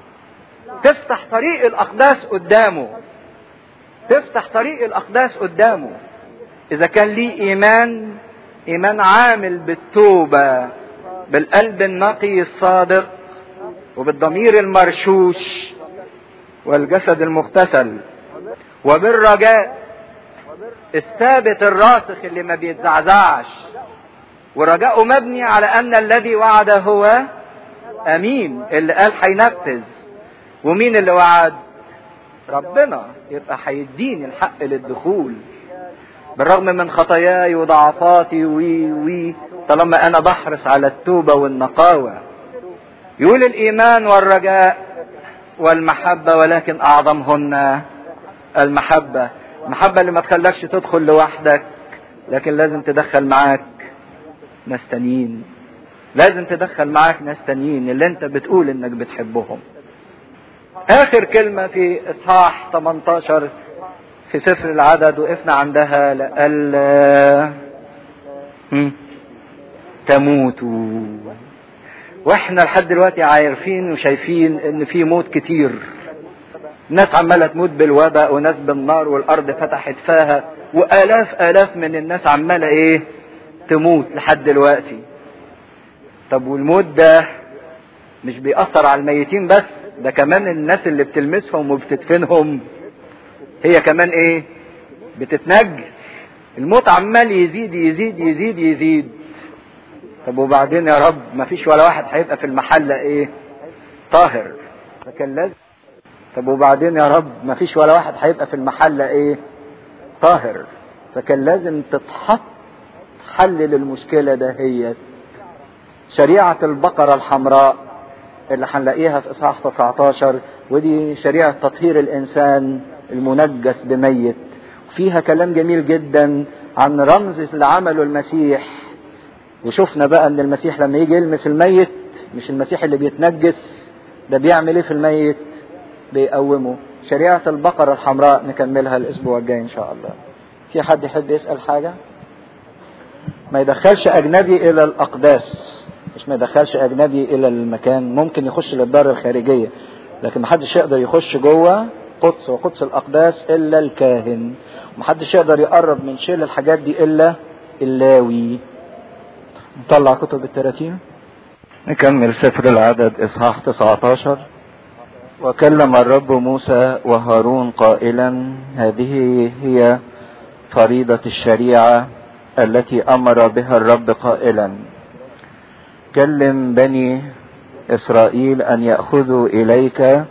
تفتح طريق الاقداس قدامه تفتح طريق الاقداس قدامه اذا كان ليه ايمان ايمان عامل بالتوبه بالقلب النقي الصادق وبالضمير المرشوش والجسد المغتسل وبالرجاء الثابت الراسخ اللي ما بيتزعزعش ورجاؤه مبني على ان الذي وعد هو امين اللي قال هينفذ ومين اللي وعد ربنا يبقى هيديني الحق للدخول بالرغم من خطاياي وضعفاتي وي وي طالما انا بحرص على التوبة والنقاوة يقول الايمان والرجاء والمحبة ولكن اعظمهن المحبة المحبة اللي ما تخلكش تدخل لوحدك لكن لازم تدخل معاك ناس تانيين لازم تدخل معاك ناس تانيين اللي انت بتقول انك بتحبهم اخر كلمة في اصحاح 18 في سفر العدد وقفنا عندها لألا تموتوا واحنا لحد دلوقتي عارفين وشايفين ان في موت كتير ناس عماله تموت بالوباء وناس بالنار والارض فتحت فاها والاف الاف من الناس عماله ايه تموت لحد دلوقتي طب والموت ده مش بيأثر على الميتين بس ده كمان الناس اللي بتلمسهم وبتدفنهم هي كمان ايه بتتنجس الموت عمال يزيد يزيد يزيد يزيد طب وبعدين يا رب ما فيش ولا واحد هيبقى في المحلة ايه طاهر فكان لازم طب وبعدين يا رب ما فيش ولا واحد هيبقى في المحلة ايه طاهر فكان لازم تتحط حل للمشكلة دهيت شريعة البقرة الحمراء اللي هنلاقيها في اصحاح 19 ودي شريعة تطهير الانسان المنجس بميت فيها كلام جميل جدا عن رمز اللي عمله المسيح وشفنا بقى ان المسيح لما يجي يلمس الميت مش المسيح اللي بيتنجس ده بيعمل ايه في الميت بيقومه شريعة البقرة الحمراء نكملها الاسبوع الجاي ان شاء الله في حد يحب يسأل حاجة ما يدخلش اجنبي الى الاقداس مش ما يدخلش اجنبي الى المكان ممكن يخش للدار الخارجية لكن محدش يقدر يخش جوه قدس وقدس الاقداس الا الكاهن محدش يقدر يقرب من شيل الحاجات دي الا اللاوي نطلع كتب التراتيم نكمل سفر العدد اصحاح 19 وكلم الرب موسى وهارون قائلا هذه هي فريضة الشريعة التي امر بها الرب قائلا كلم بني اسرائيل ان ياخذوا اليك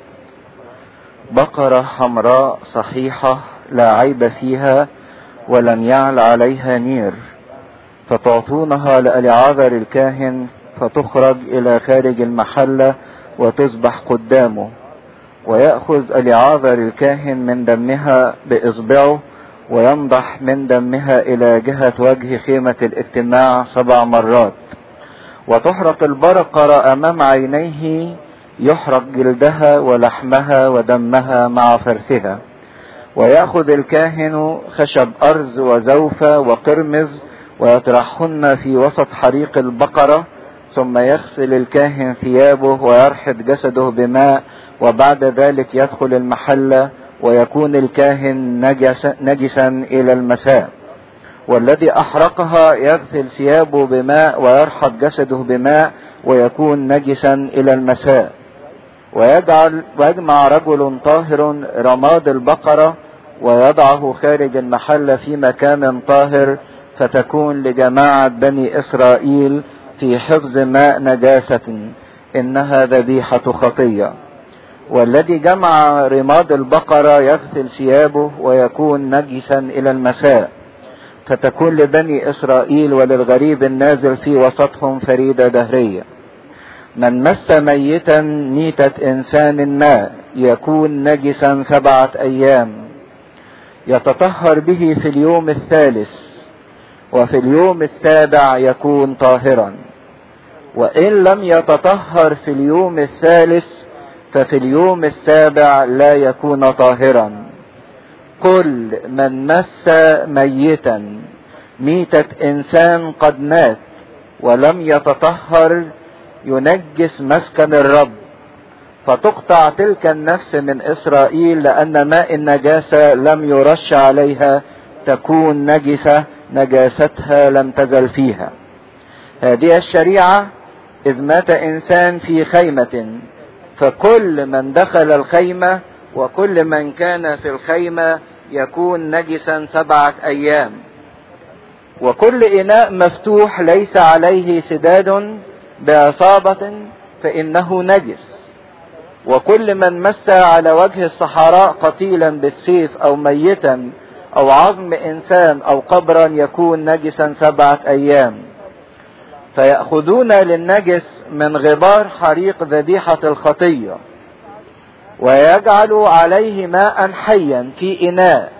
بقرة حمراء صحيحة لا عيب فيها ولم يعل عليها نير فتعطونها لألعاذر الكاهن فتخرج إلى خارج المحلة وتصبح قدامه ويأخذ ألعاذر الكاهن من دمها بإصبعه وينضح من دمها إلى جهة وجه خيمة الاجتماع سبع مرات وتحرق البرقرة أمام عينيه يحرق جلدها ولحمها ودمها مع فرثها ويأخذ الكاهن خشب أرز وزوفة وقرمز ويطرحهن في وسط حريق البقرة ثم يغسل الكاهن ثيابه ويرحب جسده بماء وبعد ذلك يدخل المحلة ويكون الكاهن نجس نجسا إلى المساء والذي أحرقها يغسل ثيابه بماء ويرحب جسده بماء ويكون نجسا إلى المساء ويجعل ويجمع رجل طاهر رماد البقرة ويضعه خارج المحل في مكان طاهر فتكون لجماعة بني إسرائيل في حفظ ماء نجاسة إنها ذبيحة خطية والذي جمع رماد البقرة يغسل ثيابه ويكون نجسا إلى المساء فتكون لبني إسرائيل وللغريب النازل في وسطهم فريدة دهرية من مس ميتا ميتة إنسان ما يكون نجسا سبعة أيام يتطهر به في اليوم الثالث وفي اليوم السابع يكون طاهرا وإن لم يتطهر في اليوم الثالث ففي اليوم السابع لا يكون طاهرا كل من مس ميتا ميتة إنسان قد مات ولم يتطهر ينجس مسكن الرب فتقطع تلك النفس من اسرائيل لان ماء النجاسه لم يرش عليها تكون نجسه نجاستها لم تزل فيها هذه الشريعه اذ مات انسان في خيمه فكل من دخل الخيمه وكل من كان في الخيمه يكون نجسا سبعه ايام وكل اناء مفتوح ليس عليه سداد بعصابة فإنه نجس وكل من مس على وجه الصحراء قتيلا بالسيف أو ميتا أو عظم إنسان أو قبرا يكون نجسا سبعة أيام فيأخذون للنجس من غبار حريق ذبيحة الخطية ويجعل عليه ماء حيا في إناء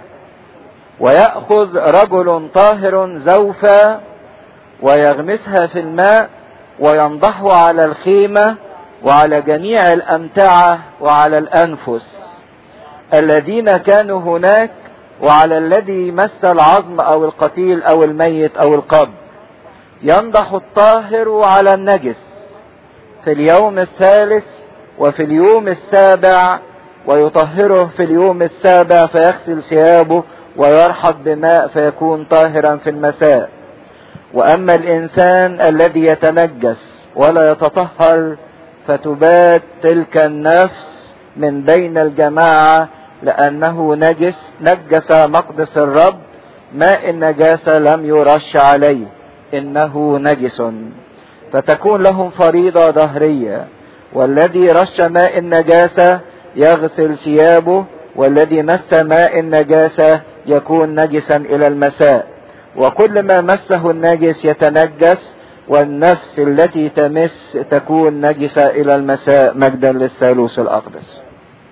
ويأخذ رجل طاهر زوفا ويغمسها في الماء وينضحوا على الخيمة وعلى جميع الأمتعة وعلى الأنفس الذين كانوا هناك وعلى الذي مس العظم أو القتيل أو الميت أو القبر ينضح الطاهر على النجس في اليوم الثالث وفي اليوم السابع ويطهره في اليوم السابع فيغسل ثيابه ويرحب بماء فيكون طاهرا في المساء واما الانسان الذي يتنجس ولا يتطهر فتبات تلك النفس من بين الجماعه لانه نجس نجس مقدس الرب ماء النجاسه لم يرش عليه انه نجس فتكون لهم فريضه ظهريه والذي رش ماء النجاسه يغسل ثيابه والذي مس ماء النجاسه يكون نجسا الى المساء وكل ما مسه النجس يتنجس والنفس التي تمس تكون نجسة إلى المساء مجدا للثالوث الأقدس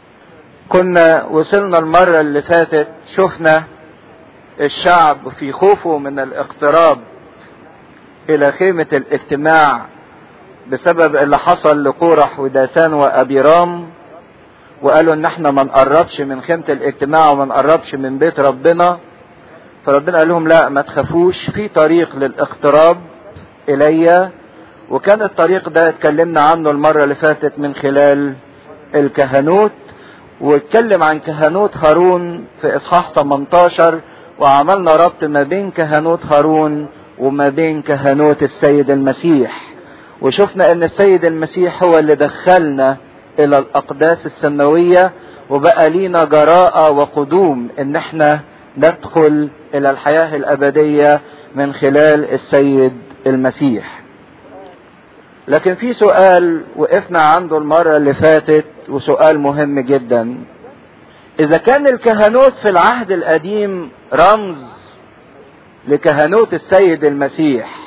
كنا وصلنا المرة اللي فاتت شفنا الشعب في خوفه من الاقتراب إلى خيمة الاجتماع بسبب اللي حصل لقورح وداسان وأبيرام وقالوا ان احنا ما نقربش من خيمة الاجتماع وما نقربش من بيت ربنا فربنا قال لهم لا ما تخافوش في طريق للاقتراب الي وكان الطريق ده اتكلمنا عنه المرة اللي فاتت من خلال الكهنوت واتكلم عن كهنوت هارون في اصحاح 18 وعملنا ربط ما بين كهنوت هارون وما بين كهنوت السيد المسيح وشفنا ان السيد المسيح هو اللي دخلنا الى الاقداس السماوية وبقى لينا جراءة وقدوم ان احنا ندخل الى الحياة الابدية من خلال السيد المسيح لكن في سؤال وقفنا عنده المرة اللي فاتت وسؤال مهم جدا اذا كان الكهنوت في العهد القديم رمز لكهنوت السيد المسيح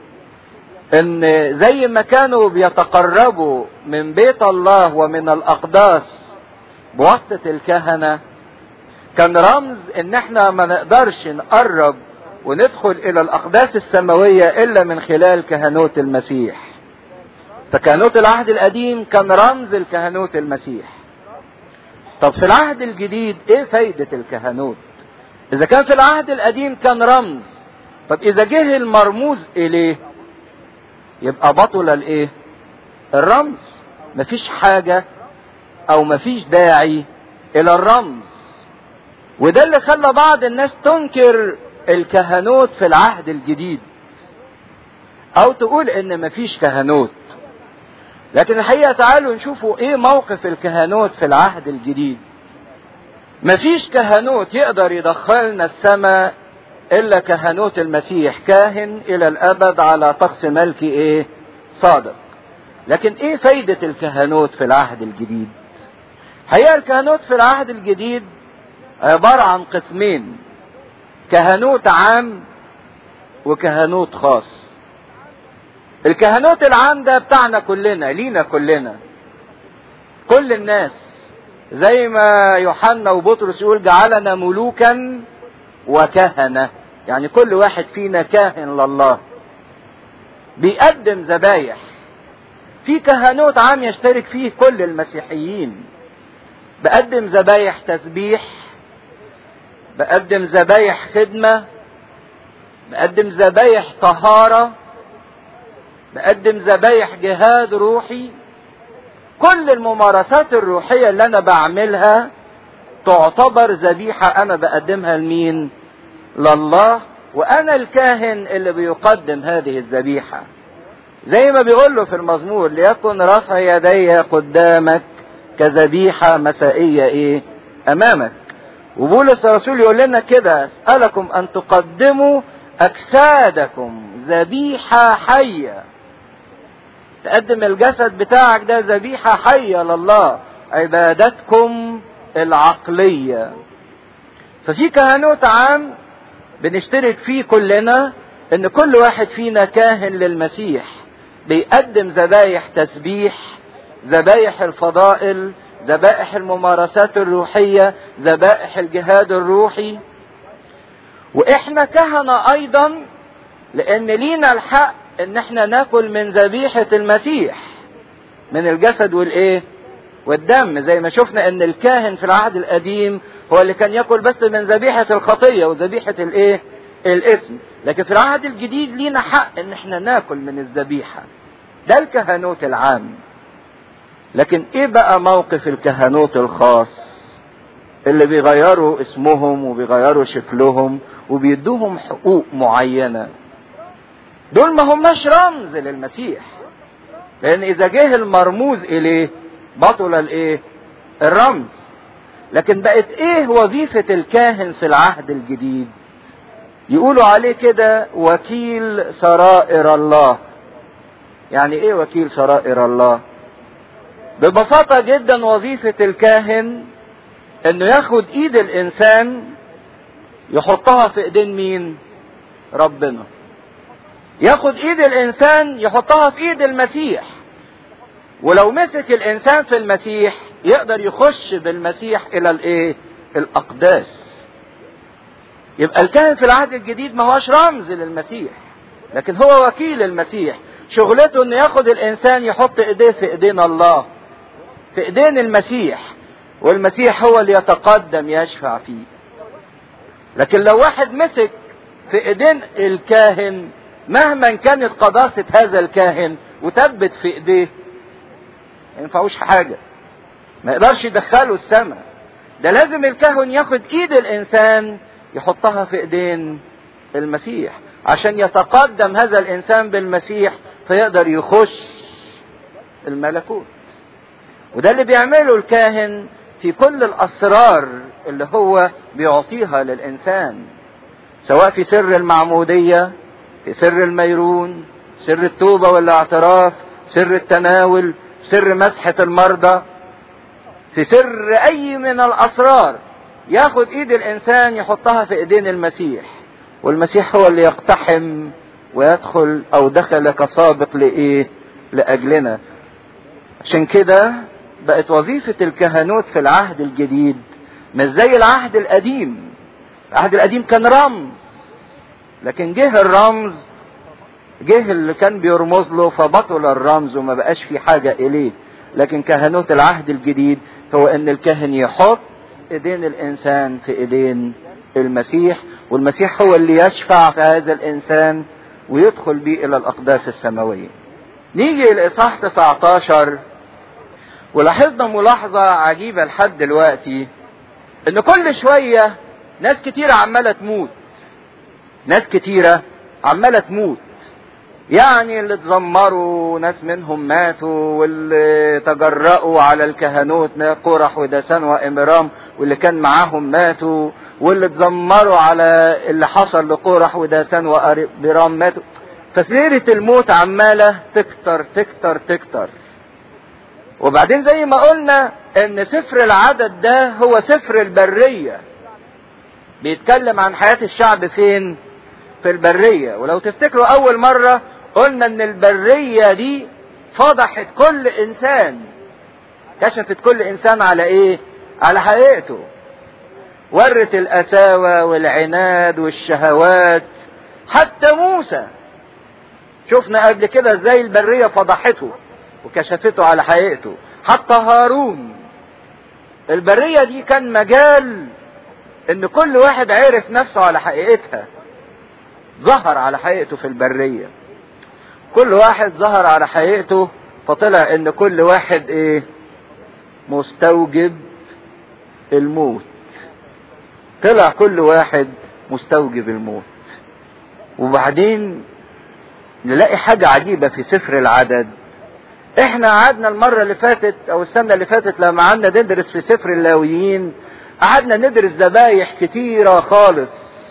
ان زي ما كانوا بيتقربوا من بيت الله ومن الاقداس بواسطة الكهنة كان رمز ان احنا ما نقدرش نقرب وندخل الى الاقداس السماوية الا من خلال كهنوت المسيح فكهنوت العهد القديم كان رمز الكهنوت المسيح طب في العهد الجديد ايه فايدة الكهنوت اذا كان في العهد القديم كان رمز طب اذا جه المرموز اليه يبقى بطل الايه الرمز مفيش حاجة او مفيش داعي الى الرمز وده اللي خلى بعض الناس تنكر الكهنوت في العهد الجديد او تقول ان مفيش كهنوت لكن الحقيقة تعالوا نشوفوا ايه موقف الكهنوت في العهد الجديد مفيش كهنوت يقدر يدخلنا السماء الا كهنوت المسيح كاهن الى الابد على طقس ملكي ايه صادق لكن ايه فايدة الكهنوت في العهد الجديد هي الكهنوت في العهد الجديد عبارة عن قسمين كهنوت عام وكهنوت خاص الكهنوت العام ده بتاعنا كلنا لينا كلنا كل الناس زي ما يوحنا وبطرس يقول جعلنا ملوكا وكهنة يعني كل واحد فينا كاهن لله بيقدم ذبايح في كهنوت عام يشترك فيه كل المسيحيين بقدم ذبايح تسبيح بقدم ذبايح خدمة بقدم ذبايح طهارة بقدم ذبايح جهاد روحي كل الممارسات الروحية اللي أنا بعملها تعتبر ذبيحة أنا بقدمها لمين؟ لله وأنا الكاهن اللي بيقدم هذه الذبيحة. زي ما بيقول له في المزمور ليكن رفع يدي قدامك كذبيحة مسائية إيه؟ أمامك. وبولس الرسول يقول لنا كده أسألكم أن تقدموا أجسادكم ذبيحة حية. تقدم الجسد بتاعك ده ذبيحة حية لله عبادتكم العقلية ففي كهنوت عام بنشترك فيه كلنا ان كل واحد فينا كاهن للمسيح بيقدم ذبايح تسبيح ذبايح الفضائل ذبائح الممارسات الروحية ذبائح الجهاد الروحي واحنا كهنة ايضا لان لينا الحق ان احنا ناكل من ذبيحة المسيح من الجسد والايه والدم زي ما شفنا ان الكاهن في العهد القديم هو اللي كان ياكل بس من ذبيحة الخطية وذبيحة الايه الاسم لكن في العهد الجديد لينا حق ان احنا ناكل من الذبيحة ده الكهنوت العام لكن ايه بقى موقف الكهنوت الخاص اللي بيغيروا اسمهم وبيغيروا شكلهم وبيدوهم حقوق معينة دول ما هماش رمز للمسيح لان اذا جه المرموز اليه بطل الايه الرمز لكن بقت ايه وظيفة الكاهن في العهد الجديد يقولوا عليه كده وكيل سرائر الله يعني ايه وكيل سرائر الله ببساطة جدا وظيفة الكاهن انه ياخد ايد الانسان يحطها في ايدين مين ربنا ياخد ايد الانسان يحطها في ايد المسيح ولو مسك الانسان في المسيح يقدر يخش بالمسيح الى الايه الاقداس يبقى الكاهن في العهد الجديد ما هوش رمز للمسيح لكن هو وكيل المسيح شغلته انه ياخد الانسان يحط ايديه في ايدين الله في ايدين المسيح والمسيح هو اللي يتقدم يشفع فيه لكن لو واحد مسك في ايدين الكاهن مهما كانت قداسة هذا الكاهن وثبت في ايديه ما ينفعوش حاجة ما يقدرش يدخله السماء ده لازم الكاهن ياخد ايد الانسان يحطها في ايدين المسيح عشان يتقدم هذا الانسان بالمسيح فيقدر يخش الملكوت وده اللي بيعمله الكاهن في كل الاسرار اللي هو بيعطيها للانسان سواء في سر المعموديه في سر الميرون سر التوبه والاعتراف سر التناول سر مسحه المرضى في سر اي من الاسرار ياخد ايد الانسان يحطها في ايدين المسيح والمسيح هو اللي يقتحم ويدخل او دخل كسابق لايه لاجلنا عشان كده بقت وظيفة الكهنوت في العهد الجديد مش زي العهد القديم العهد القديم كان رمز لكن جه الرمز جه اللي كان بيرمز له فبطل الرمز وما بقاش في حاجة إليه لكن كهنوت العهد الجديد هو ان الكاهن يحط ايدين الانسان في ايدين المسيح والمسيح هو اللي يشفع في هذا الانسان ويدخل بيه الى الاقداس السماويه نيجي الاصحاح 19 ولاحظنا ملاحظة عجيبة لحد دلوقتي ان كل شوية ناس كتيرة عمالة تموت ناس كتيرة عمالة تموت يعني اللي اتذمروا ناس منهم ماتوا واللي تجرأوا على الكهنوت قرح ودسان وإمرام واللي كان معاهم ماتوا واللي اتذمروا على اللي حصل لقرح ودسان وإمرام ماتوا فسيرة الموت عمالة تكتر تكتر تكتر وبعدين زي ما قلنا ان سفر العدد ده هو سفر البرية بيتكلم عن حياة الشعب فين في البرية ولو تفتكروا اول مرة قلنا ان البرية دي فضحت كل انسان كشفت كل انسان على ايه على حقيقته ورت القساوة والعناد والشهوات حتى موسى شفنا قبل كده ازاي البرية فضحته وكشفته على حقيقته حتى هارون البرية دي كان مجال ان كل واحد عرف نفسه على حقيقتها ظهر على حقيقته في البرية كل واحد ظهر على حقيقته فطلع ان كل واحد ايه مستوجب الموت طلع كل واحد مستوجب الموت وبعدين نلاقي حاجة عجيبة في سفر العدد احنا قعدنا المرة اللي فاتت او السنة اللي فاتت لما قعدنا ندرس في سفر اللاويين قعدنا ندرس ذبايح كتيرة خالص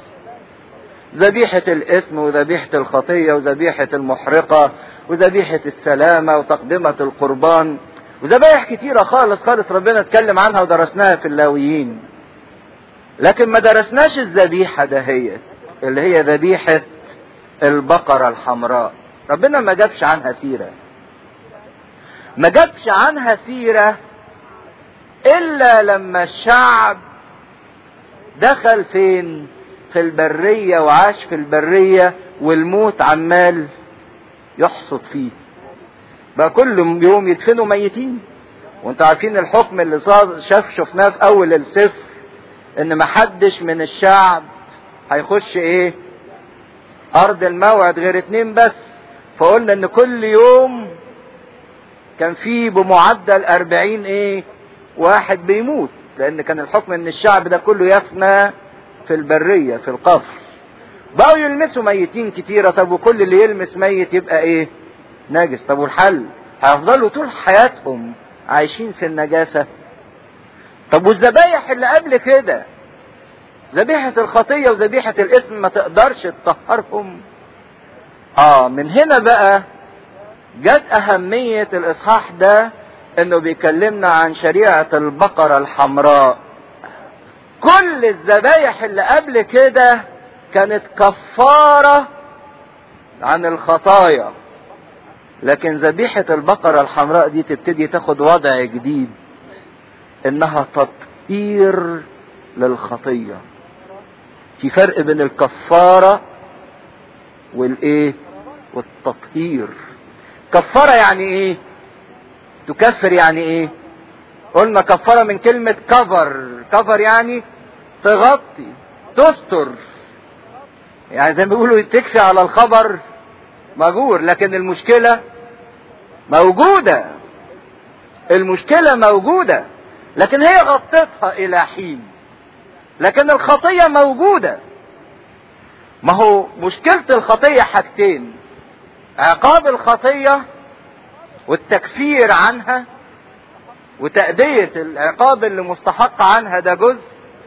ذبيحة الاسم وذبيحة الخطية وذبيحة المحرقة وذبيحة السلامة وتقدمة القربان وذبايح كتيرة خالص خالص ربنا اتكلم عنها ودرسناها في اللاويين لكن ما درسناش الذبيحة دهيت اللي هي ذبيحة البقرة الحمراء ربنا ما جابش عنها سيرة ما جابش عنها سيرة إلا لما الشعب دخل فين في البرية وعاش في البرية والموت عمال يحصد فيه بقى كل يوم يدفنوا ميتين وانتوا عارفين الحكم اللي صار شاف شفناه في اول السفر ان محدش من الشعب هيخش ايه ارض الموعد غير اتنين بس فقلنا ان كل يوم كان في بمعدل اربعين ايه واحد بيموت لان كان الحكم ان الشعب ده كله يفنى في البرية في القفر بقوا يلمسوا ميتين كتيرة طب وكل اللي يلمس ميت يبقى ايه ناجس طب والحل هيفضلوا طول حياتهم عايشين في النجاسة طب والذبايح اللي قبل كده ذبيحة الخطية وذبيحة الاسم ما تقدرش تطهرهم اه من هنا بقى جت اهمية الاصحاح ده انه بيكلمنا عن شريعة البقرة الحمراء كل الذبايح اللي قبل كده كانت كفارة عن الخطايا لكن ذبيحة البقرة الحمراء دي تبتدي تاخد وضع جديد انها تطهير للخطية في فرق بين الكفارة والايه والتطهير كفارة يعني ايه تكفر يعني ايه قلنا كفارة من كلمة كفر كفر يعني تغطي تستر يعني زي ما بيقولوا تكفي على الخبر مجور لكن المشكلة موجودة المشكلة موجودة لكن هي غطتها إلى حين لكن الخطية موجودة ما هو مشكلة الخطية حاجتين عقاب الخطية والتكفير عنها وتأدية العقاب اللي مستحق عنها ده جزء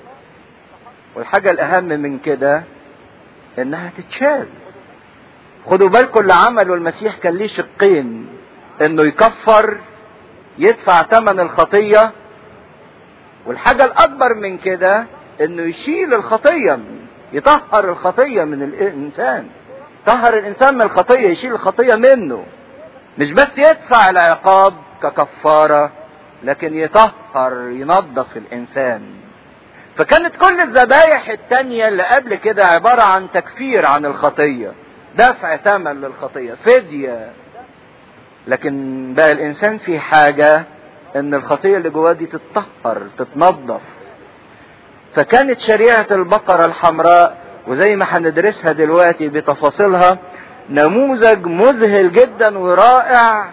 والحاجة الأهم من كده إنها تتشال خدوا بالكم اللي عمله المسيح كان ليه شقين إنه يكفر يدفع ثمن الخطية والحاجة الأكبر من كده إنه يشيل الخطية يطهر الخطية من الإنسان طهر الإنسان من الخطية يشيل الخطية منه مش بس يدفع العقاب ككفارة لكن يطهر ينظف الإنسان فكانت كل الذبايح التانية اللي قبل كده عبارة عن تكفير عن الخطية دفع ثمن للخطية فدية لكن بقى الإنسان في حاجة إن الخطية اللي جواه دي تتطهر تتنظف فكانت شريعة البقرة الحمراء وزي ما هندرسها دلوقتي بتفاصيلها نموذج مذهل جدا ورائع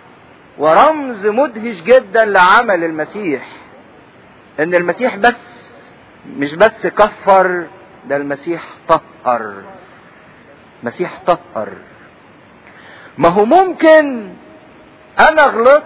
ورمز مدهش جدا لعمل المسيح ان المسيح بس مش بس كفر ده المسيح طهر مسيح طهر ما هو ممكن انا غلطت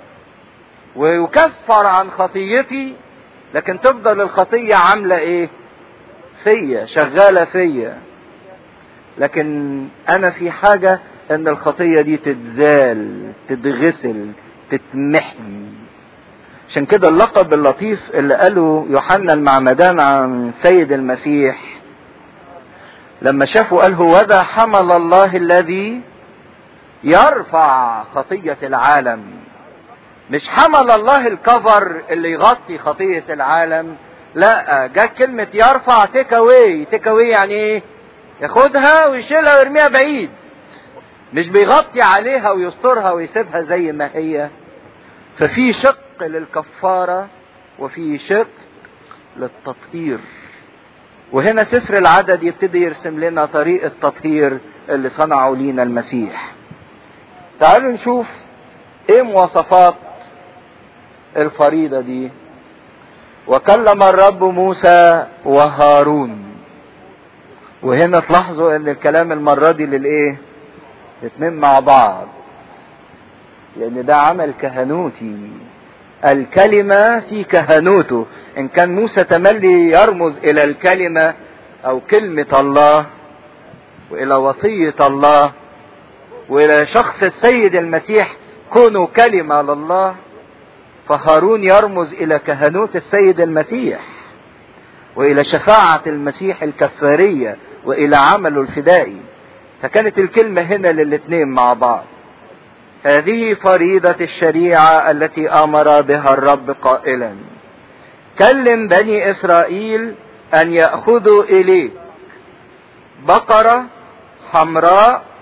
ويكفر عن خطيتي لكن تفضل الخطية عاملة ايه فيا شغالة فيا لكن انا في حاجة ان الخطية دي تتزال تتغسل تتمحي عشان كده اللقب اللطيف اللي قاله يوحنا المعمدان عن سيد المسيح لما شافه قال هو ذا حمل الله الذي يرفع خطية العالم مش حمل الله الكفر اللي يغطي خطية العالم لا جت كلمة يرفع تيك اواي تيك اواي يعني ايه ياخدها ويشيلها ويرميها بعيد مش بيغطي عليها ويسترها ويسيبها زي ما هي ففي شق للكفارة وفي شق للتطهير وهنا سفر العدد يبتدي يرسم لنا طريق التطهير اللي صنعه لينا المسيح تعالوا نشوف ايه مواصفات الفريضة دي وكلم الرب موسى وهارون وهنا تلاحظوا ان الكلام المرة دي للايه الاثنين مع بعض لان ده عمل كهنوتي الكلمة في كهنوته ان كان موسى تملي يرمز الى الكلمة او كلمة الله والى وصية الله والى شخص السيد المسيح كونوا كلمة لله فهارون يرمز الى كهنوت السيد المسيح والى شفاعة المسيح الكفارية والى عمله الفدائي فكانت الكلمة هنا للاثنين مع بعض هذه فريضة الشريعة التي امر بها الرب قائلا كلم بني اسرائيل ان يأخذوا اليك بقرة حمراء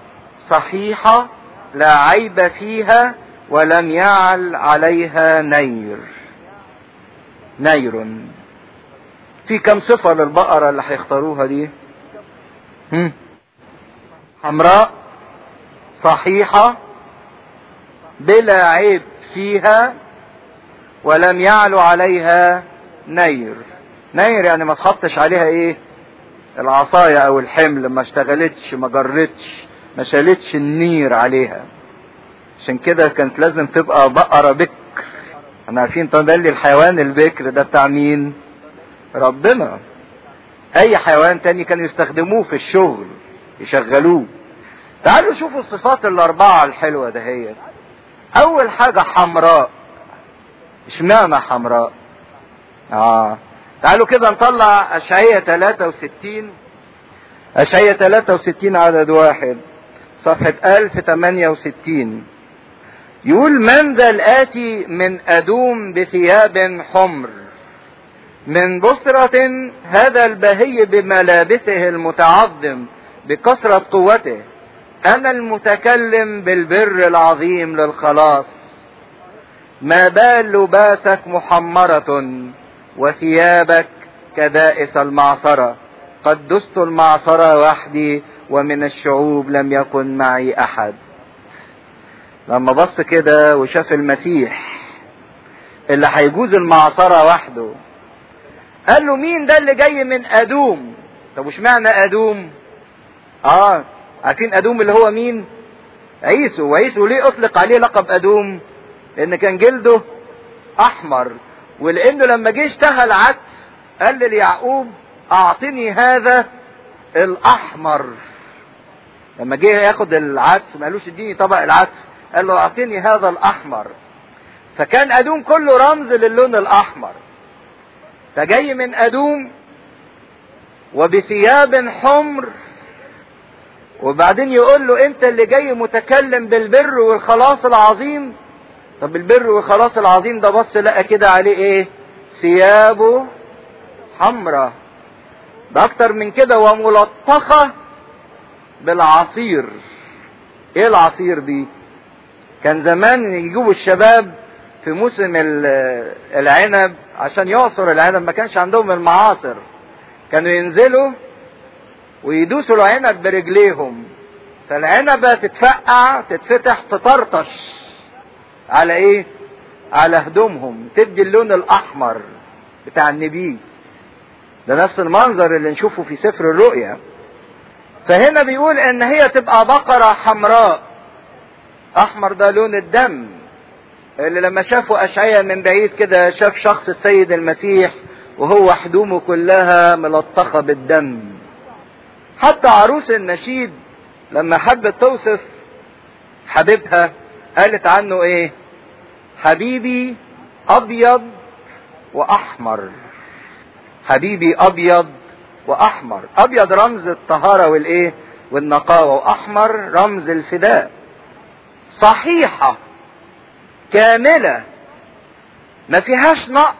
صحيحة لا عيب فيها ولم يعل عليها نير نير في كم صفة للبقرة اللي هيختاروها دي هم؟ حمراء صحيحة بلا عيب فيها ولم يعلو عليها نير نير يعني ما تحطش عليها ايه العصاية او الحمل ما اشتغلتش ما جرتش ما شالتش النير عليها عشان كده كانت لازم تبقى بقرة بكر احنا عارفين طبعا الحيوان البكر ده بتاع مين ربنا اي حيوان تاني كانوا يستخدموه في الشغل يشغلوه تعالوا شوفوا الصفات الاربعة الحلوة دهيت اول حاجة حمراء اشمعنى حمراء اه تعالوا كده نطلع اشعية 63 اشعية 63 عدد واحد صفحة 1068 يقول من ذا الآتي من أدوم بثياب حمر من بصرة هذا البهي بملابسه المتعظم بكثرة قوته أنا المتكلم بالبر العظيم للخلاص ما بال لباسك محمرة وثيابك كدائس المعصرة قد دست المعصرة وحدي ومن الشعوب لم يكن معي أحد لما بص كده وشاف المسيح اللي هيجوز المعصرة وحده قال له مين ده اللي جاي من أدوم طب وش معنى أدوم اه عارفين أدوم اللي هو مين عيسو وعيسو ليه أطلق عليه لقب أدوم لأن كان جلده أحمر ولأنه لما جه اشتغل عدس قال ليعقوب أعطني هذا الأحمر لما جه ياخد العدس ما قالوش اديني طبق العدس قال له اعطيني هذا الاحمر فكان ادوم كله رمز للون الاحمر فجاي من ادوم وبثياب حمر وبعدين يقول له انت اللي جاي متكلم بالبر والخلاص العظيم طب البر والخلاص العظيم ده بص لقى كده عليه ايه ثيابه حمراء ده اكتر من كده وملطخه بالعصير ايه العصير دي كان زمان يجيبوا الشباب في موسم العنب عشان يعصر العنب ما كانش عندهم المعاصر كانوا ينزلوا ويدوسوا العنب برجليهم فالعنبة تتفقع تتفتح تطرطش على ايه على هدومهم تدي اللون الاحمر بتاع النبيذ ده نفس المنظر اللي نشوفه في سفر الرؤيا فهنا بيقول ان هي تبقى بقرة حمراء احمر ده لون الدم اللي لما شافوا اشعياء من بعيد كده شاف شخص السيد المسيح وهو هدومه كلها ملطخة بالدم حتى عروس النشيد لما حبت توصف حبيبها قالت عنه ايه حبيبي ابيض واحمر حبيبي ابيض واحمر ابيض رمز الطهاره والايه والنقاوه واحمر رمز الفداء صحيحه كامله ما فيهاش نقص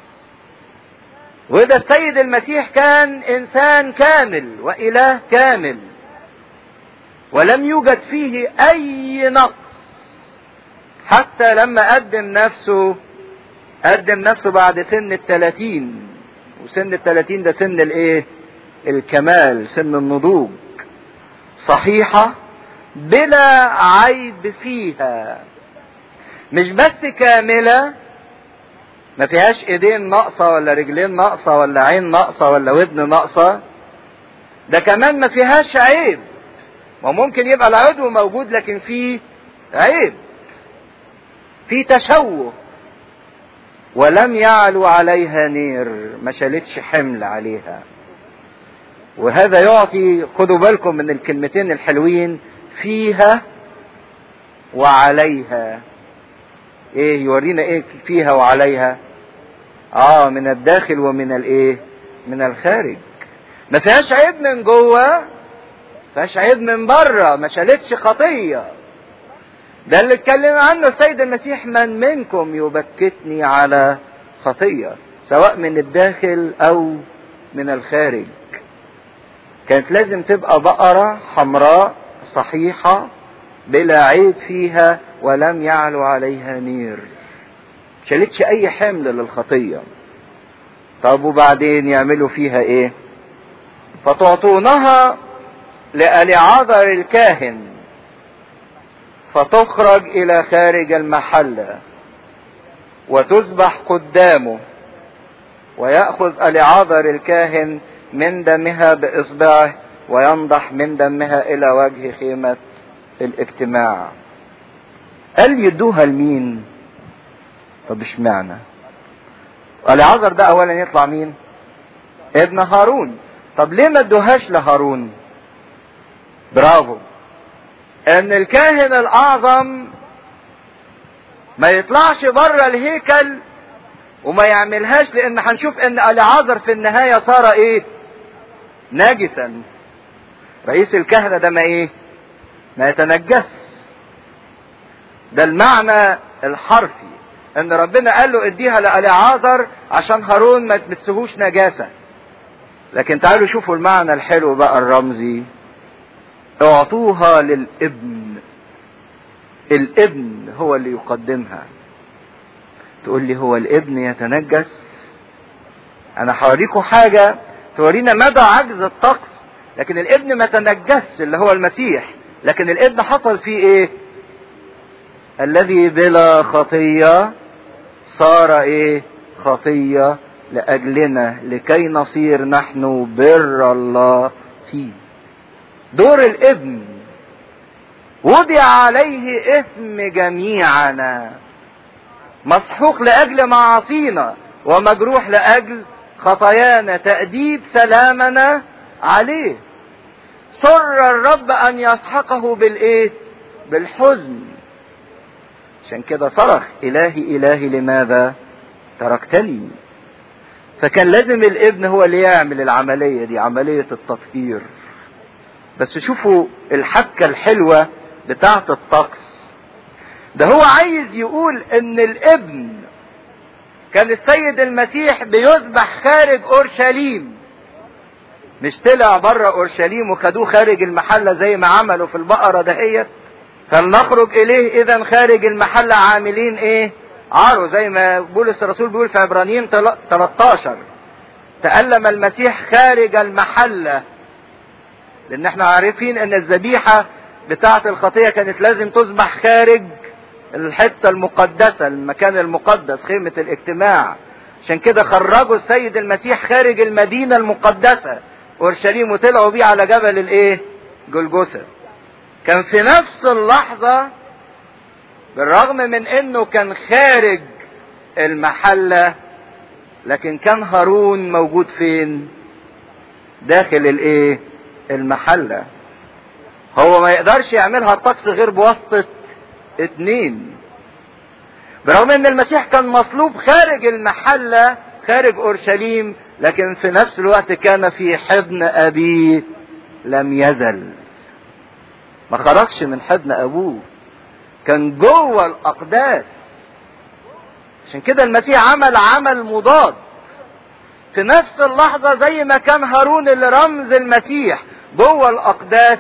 وده السيد المسيح كان انسان كامل واله كامل ولم يوجد فيه اي نقص حتى لما قدم نفسه قدم نفسه بعد سن الثلاثين وسن الثلاثين ده سن الايه الكمال سن النضوج صحيحة بلا عيب فيها مش بس كاملة ما فيهاش ايدين ناقصة ولا رجلين ناقصة ولا عين ناقصة ولا ودن ناقصة ده كمان ما فيهاش عيب وممكن يبقى العضو موجود لكن فيه عيب في تشوه ولم يعلو عليها نير ما شالتش حمل عليها وهذا يعطي خدوا بالكم من الكلمتين الحلوين فيها وعليها ايه يورينا ايه فيها وعليها اه من الداخل ومن الايه من الخارج ما فيهاش عيب من جوه ما فيهاش عيب من بره ما شالتش خطيه ده اللي اتكلم عنه السيد المسيح من منكم يبكتني على خطيه سواء من الداخل او من الخارج كانت لازم تبقى بقرة حمراء صحيحة بلا عيب فيها ولم يعلو عليها نير شالتش اي حمل للخطية طب وبعدين يعملوا فيها ايه فتعطونها لألعذر الكاهن فتخرج الى خارج المحلة وتذبح قدامه ويأخذ ألعذر الكاهن من دمها بإصبعه وينضح من دمها إلى وجه خيمة الاجتماع قال يدوها لمين طب اشمعنى العذر ده اولا يطلع مين ابن هارون طب ليه ما ادوهاش لهارون برافو ان الكاهن الاعظم ما يطلعش بره الهيكل وما يعملهاش لان هنشوف ان العذر في النهاية صار ايه ناجسا رئيس الكهنة ده ما ايه ما يتنجس ده المعنى الحرفي ان ربنا قال له اديها لألعازر عشان هارون ما تمسهوش نجاسة لكن تعالوا شوفوا المعنى الحلو بقى الرمزي اعطوها للابن الابن هو اللي يقدمها تقول لي هو الابن يتنجس انا هوريكم حاجة تورينا مدى عجز الطقس لكن الابن ما تنجس اللي هو المسيح لكن الابن حصل فيه ايه الذي بلا خطية صار ايه خطية لأجلنا لكي نصير نحن بر الله فيه دور الابن وضع عليه اسم جميعنا مسحوق لأجل معاصينا ومجروح لأجل خطايانا تأديب سلامنا عليه سر الرب أن يسحقه بالإيه؟ بالحزن عشان كده صرخ إلهي إلهي لماذا تركتني فكان لازم الابن هو اللي يعمل العملية دي عملية التطهير بس شوفوا الحبكة الحلوة بتاعة الطقس ده هو عايز يقول ان الابن كان السيد المسيح بيذبح خارج اورشليم مش طلع بره اورشليم وخدوه خارج المحله زي ما عملوا في البقره دهيت فلنخرج اليه اذا خارج المحله عاملين ايه عاروا زي ما بولس الرسول بيقول في عبرانيين 13 تألم المسيح خارج المحله لان احنا عارفين ان الذبيحه بتاعه الخطيه كانت لازم تذبح خارج الحته المقدسه المكان المقدس خيمه الاجتماع عشان كده خرجوا السيد المسيح خارج المدينه المقدسه اورشليم وطلعوا بيه على جبل الايه جلجثه كان في نفس اللحظه بالرغم من انه كان خارج المحله لكن كان هارون موجود فين داخل الايه المحله هو ما يقدرش يعملها الطقس غير بواسطه اتنين برغم ان المسيح كان مصلوب خارج المحله خارج اورشليم لكن في نفس الوقت كان في حضن ابيه لم يزل ما خرجش من حضن ابوه كان جوه الاقداس عشان كده المسيح عمل عمل مضاد في نفس اللحظه زي ما كان هارون اللي رمز المسيح جوه الاقداس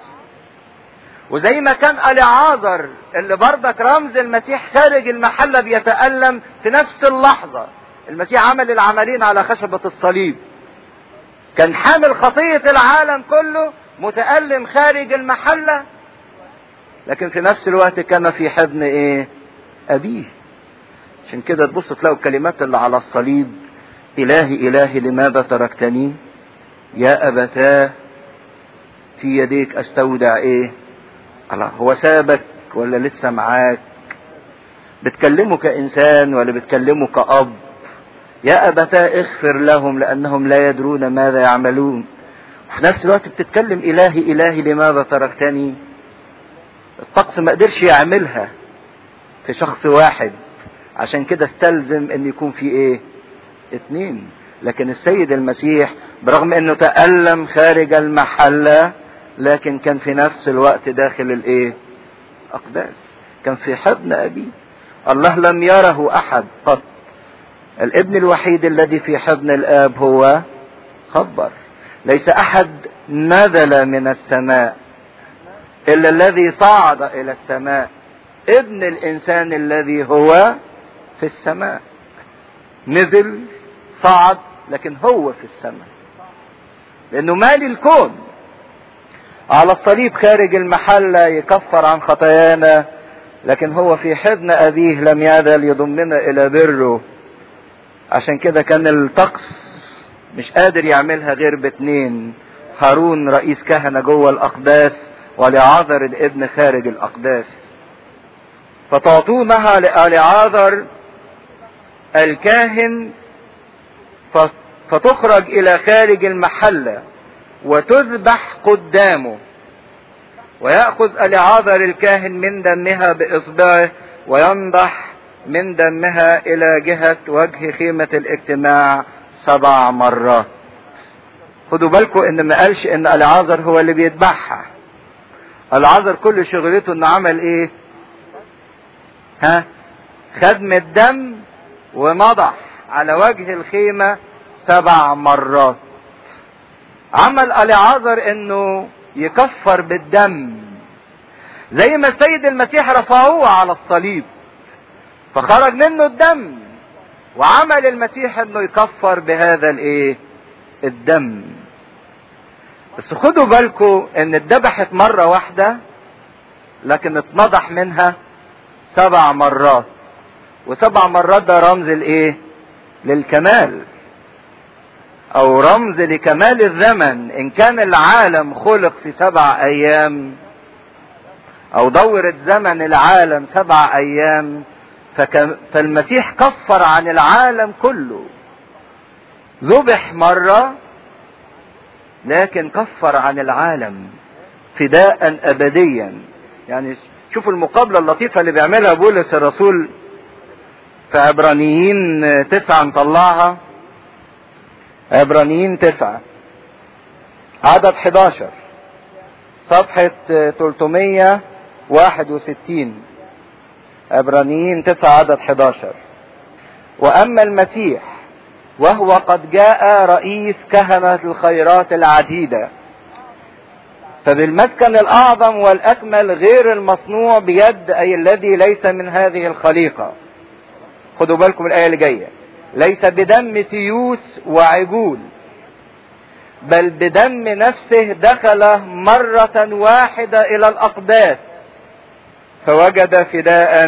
وزي ما كان اليعازر اللي بردك رمز المسيح خارج المحله بيتالم في نفس اللحظه المسيح عمل العملين على خشبة الصليب كان حامل خطية العالم كله متألم خارج المحلة لكن في نفس الوقت كان في حضن ايه ابيه عشان كده تبص تلاقوا الكلمات اللي على الصليب الهي الهي لماذا تركتني يا ابتاه في يديك استودع ايه الله هو سابك ولا لسه معاك بتكلمه كانسان ولا بتكلمه كاب يا أبتاه اغفر لهم لأنهم لا يدرون ماذا يعملون وفي نفس الوقت بتتكلم إلهي إلهي لماذا تركتني الطقس ما قدرش يعملها في شخص واحد عشان كده استلزم ان يكون في ايه اتنين لكن السيد المسيح برغم انه تألم خارج المحلة لكن كان في نفس الوقت داخل الايه اقداس كان في حضن ابيه الله لم يره احد قط الابن الوحيد الذي في حضن الاب هو خبر ليس احد نزل من السماء الا الذي صعد الى السماء ابن الانسان الذي هو في السماء نزل صعد لكن هو في السماء لانه مالي الكون على الصليب خارج المحلة يكفر عن خطايانا لكن هو في حضن أبيه لم يزل يضمنا إلى بره عشان كده كان الطقس مش قادر يعملها غير باتنين هارون رئيس كهنة جوه الأقداس ولعاذر الابن خارج الأقداس فتعطونها لعاذر الكاهن فتخرج إلى خارج المحلة وتذبح قدامه ويأخذ العاذر الكاهن من دمها بإصبعه وينضح من دمها إلى جهة وجه خيمة الاجتماع سبع مرات خدوا بالكم ان ما قالش ان العازر هو اللي بيذبحها العازر كل شغلته انه عمل ايه ها خدم الدم ونضح على وجه الخيمة سبع مرات عمل العازر انه يكفر بالدم زي ما السيد المسيح رفعوه على الصليب فخرج منه الدم وعمل المسيح انه يكفر بهذا الايه الدم بس خدوا بالكم ان اتذبحت مرة واحدة لكن اتنضح منها سبع مرات وسبع مرات ده رمز الايه للكمال او رمز لكمال الزمن ان كان العالم خلق في سبع ايام او دورة زمن العالم سبع ايام فالمسيح كفر عن العالم كله ذبح مرة لكن كفر عن العالم فداء ابديا يعني شوفوا المقابلة اللطيفة اللي بيعملها بولس الرسول في عبرانيين تسعة نطلعها عبرانيين تسعة عدد 11 صفحة 361 عبرانيين تسعة عدد 11 وأما المسيح وهو قد جاء رئيس كهنة الخيرات العديدة فبالمسكن الأعظم والأكمل غير المصنوع بيد أي الذي ليس من هذه الخليقة خدوا بالكم الآية اللي جاية ليس بدم تيوس وعجول بل بدم نفسه دخل مرة واحدة إلى الأقداس فوجد فداء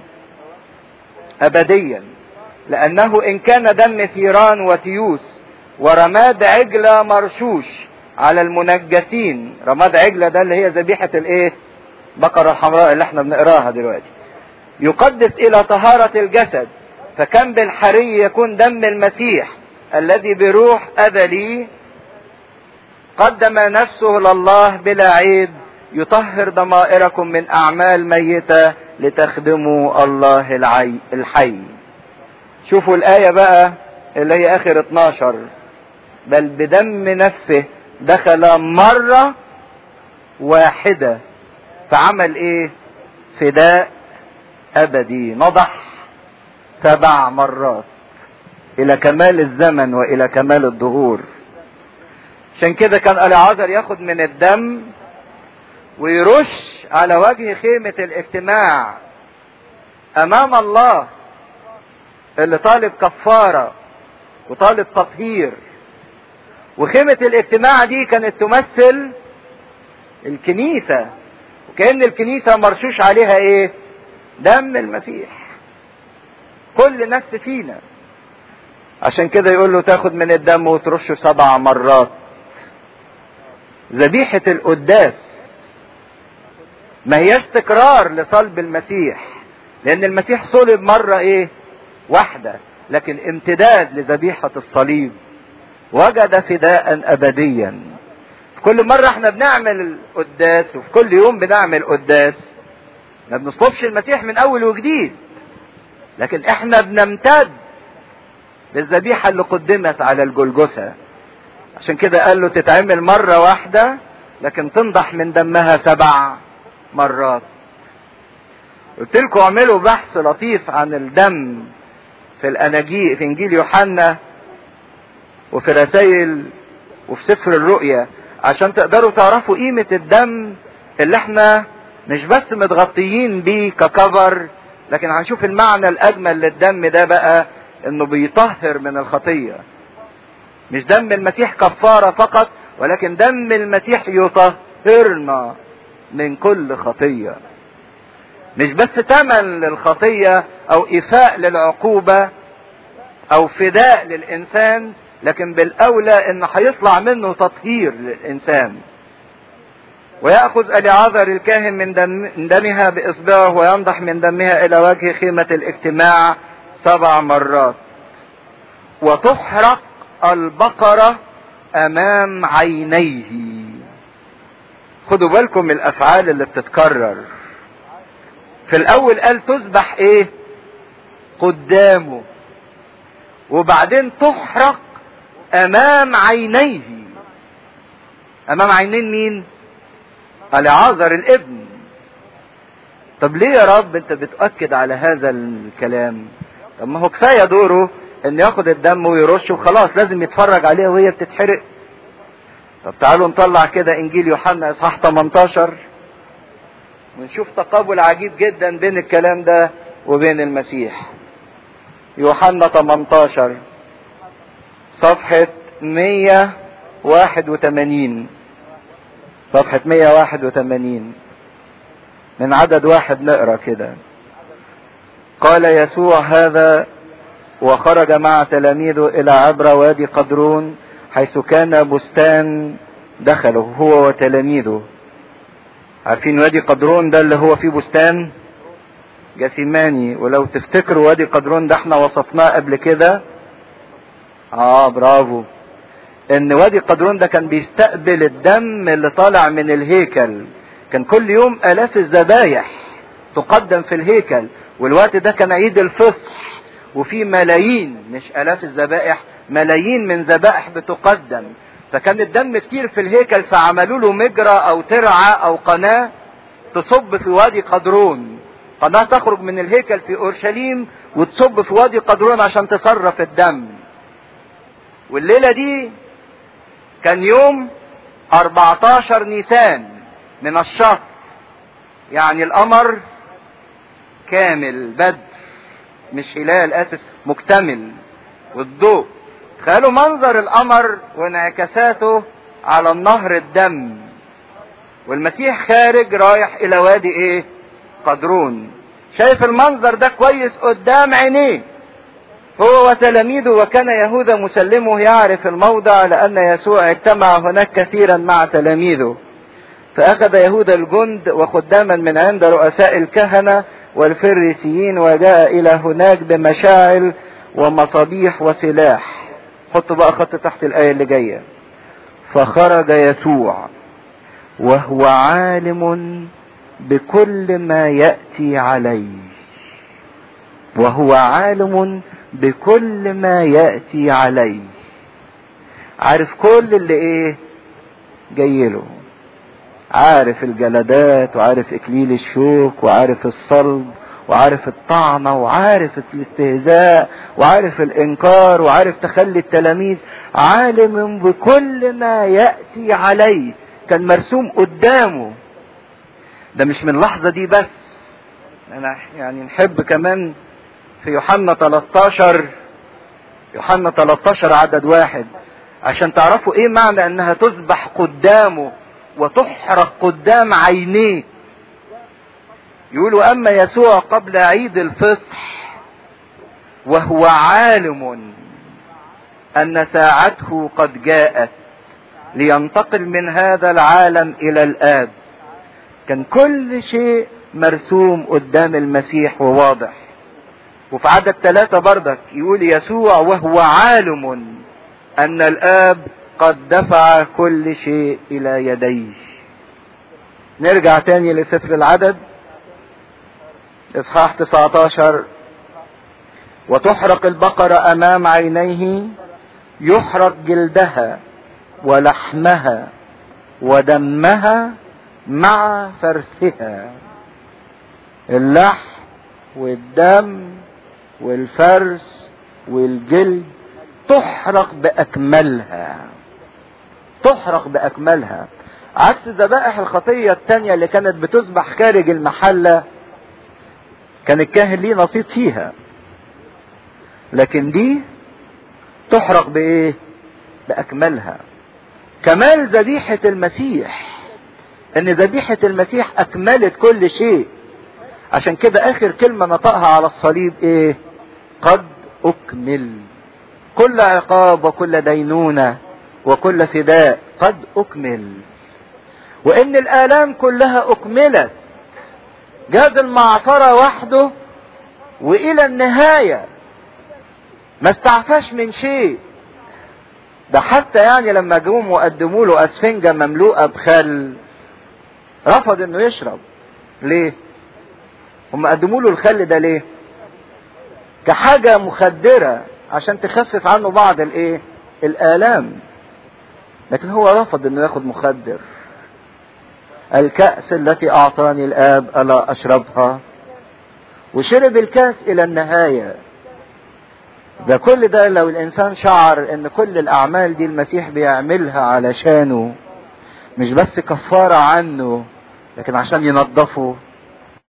أبديا لأنه إن كان دم ثيران وتيوس ورماد عجلة مرشوش على المنجسين رماد عجلة ده اللي هي ذبيحة الايه بقرة الحمراء اللي احنا بنقراها دلوقتي يقدس الى طهارة الجسد فكم بالحري يكون دم المسيح الذي بروح أذلي قدم نفسه لله بلا عيب يطهر ضمائركم من أعمال ميتة لتخدموا الله العي الحي شوفوا الآية بقى اللي هي آخر 12 بل بدم نفسه دخل مرة واحدة فعمل ايه فداء ابدي نضح سبع مرات الى كمال الزمن والى كمال الظهور عشان كده كان العازر ياخد من الدم ويرش على وجه خيمة الاجتماع امام الله اللي طالب كفارة وطالب تطهير وخيمة الاجتماع دي كانت تمثل الكنيسة وكأن الكنيسة مرشوش عليها ايه دم المسيح كل نفس فينا عشان كده يقول له تاخد من الدم وترشه سبع مرات ذبيحة القداس ما هياش تكرار لصلب المسيح لان المسيح صلب مرة ايه واحدة لكن امتداد لذبيحة الصليب وجد فداء ابديا كل مرة احنا بنعمل القداس وفي كل يوم بنعمل قداس ما بنصلبش المسيح من اول وجديد لكن احنا بنمتد للذبيحة اللي قدمت على الجلجثة عشان كده قال له تتعمل مرة واحدة لكن تنضح من دمها سبع مرات قلت لكم اعملوا بحث لطيف عن الدم في الاناجيل في انجيل يوحنا وفي رسائل وفي سفر الرؤيا عشان تقدروا تعرفوا قيمة الدم اللي احنا مش بس متغطيين بيه ككفر لكن هنشوف المعنى الاجمل للدم ده بقى انه بيطهر من الخطية مش دم المسيح كفارة فقط ولكن دم المسيح يطهرنا من كل خطية مش بس تمن للخطية او ايفاء للعقوبة او فداء للانسان لكن بالاولى ان هيطلع منه تطهير للانسان ويأخذ اليعاذر الكاهن من دم دمها بإصبعه وينضح من دمها إلى وجه خيمة الاجتماع سبع مرات وتحرق البقرة أمام عينيه خدوا بالكم من الأفعال اللي بتتكرر في الأول قال تذبح إيه قدامه وبعدين تحرق أمام عينيه أمام عينين مين العازر الابن طب ليه يا رب انت بتؤكد على هذا الكلام طب ما هو كفاية دوره ان ياخد الدم ويرش وخلاص لازم يتفرج عليها وهي بتتحرق طب تعالوا نطلع كده انجيل يوحنا اصحاح 18 ونشوف تقابل عجيب جدا بين الكلام ده وبين المسيح يوحنا 18 صفحة 181 صفحة 181 من عدد واحد نقرا كده قال يسوع هذا وخرج مع تلاميذه الى عبر وادي قدرون حيث كان بستان دخله هو وتلاميذه عارفين وادي قدرون ده اللي هو فيه بستان جسيماني ولو تفتكروا وادي قدرون ده احنا وصفناه قبل كده اه برافو ان وادي قدرون ده كان بيستقبل الدم اللي طالع من الهيكل كان كل يوم الاف الذبايح تقدم في الهيكل والوقت ده كان عيد الفصح وفي ملايين مش الاف الذبائح ملايين من ذبائح بتقدم فكان الدم كتير في الهيكل فعملوا له مجرى او ترعه او قناه تصب في وادي قدرون قناه تخرج من الهيكل في اورشليم وتصب في وادي قدرون عشان تصرف الدم والليله دي كان يوم 14 نيسان من الشهر يعني القمر كامل بدر مش هلال اسف مكتمل والضوء تخيلوا منظر القمر وانعكاساته على النهر الدم والمسيح خارج رايح الى وادي ايه قدرون شايف المنظر ده كويس قدام عينيه هو وتلاميذه وكان يهوذا مسلمه يعرف الموضع لأن يسوع اجتمع هناك كثيرا مع تلاميذه فأخذ يهوذا الجند وخداما من عند رؤساء الكهنة والفريسيين وجاء إلى هناك بمشاعل ومصابيح وسلاح حطوا بقى خط تحت الآية اللي جاية فخرج يسوع وهو عالم بكل ما يأتي عليه وهو عالم بكل ما يأتي عليه عارف كل اللي ايه جايله عارف الجلدات وعارف اكليل الشوك وعارف الصلب وعارف الطعنة وعارف الاستهزاء وعارف الانكار وعارف تخلي التلاميذ عالم بكل ما يأتي عليه كان مرسوم قدامه ده مش من اللحظة دي بس انا يعني نحب كمان في يوحنا 13 يوحنا 13 عدد واحد عشان تعرفوا ايه معنى انها تذبح قدامه وتحرق قدام عينيه يقولوا اما يسوع قبل عيد الفصح وهو عالم ان ساعته قد جاءت لينتقل من هذا العالم الى الاب كان كل شيء مرسوم قدام المسيح وواضح وفي عدد ثلاثة بردك يقول يسوع وهو عالم أن الآب قد دفع كل شيء إلى يديه نرجع تاني لسفر العدد إصحاح 19 وتحرق البقرة أمام عينيه يحرق جلدها ولحمها ودمها مع فرثها اللحم والدم والفرس والجلد تحرق باكملها تحرق باكملها عكس ذبائح الخطية التانية اللي كانت بتذبح خارج المحلة كان الكاهن ليه نصيب فيها لكن دي تحرق بايه باكملها كمال ذبيحة المسيح ان ذبيحة المسيح اكملت كل شيء عشان كده اخر كلمة نطقها على الصليب ايه قد اكمل كل عقاب وكل دينونة وكل فداء قد اكمل وان الالام كلها اكملت جاز المعصرة وحده والى النهاية ما استعفاش من شيء ده حتى يعني لما جم وقدموا له اسفنجة مملوءة بخل رفض انه يشرب ليه هم قدموا له الخل ده ليه كحاجة مخدرة عشان تخفف عنه بعض الايه الالام لكن هو رفض انه ياخد مخدر الكأس التي اعطاني الاب الا اشربها وشرب الكأس الى النهاية ده كل ده لو الانسان شعر ان كل الاعمال دي المسيح بيعملها علشانه مش بس كفارة عنه لكن عشان ينظفه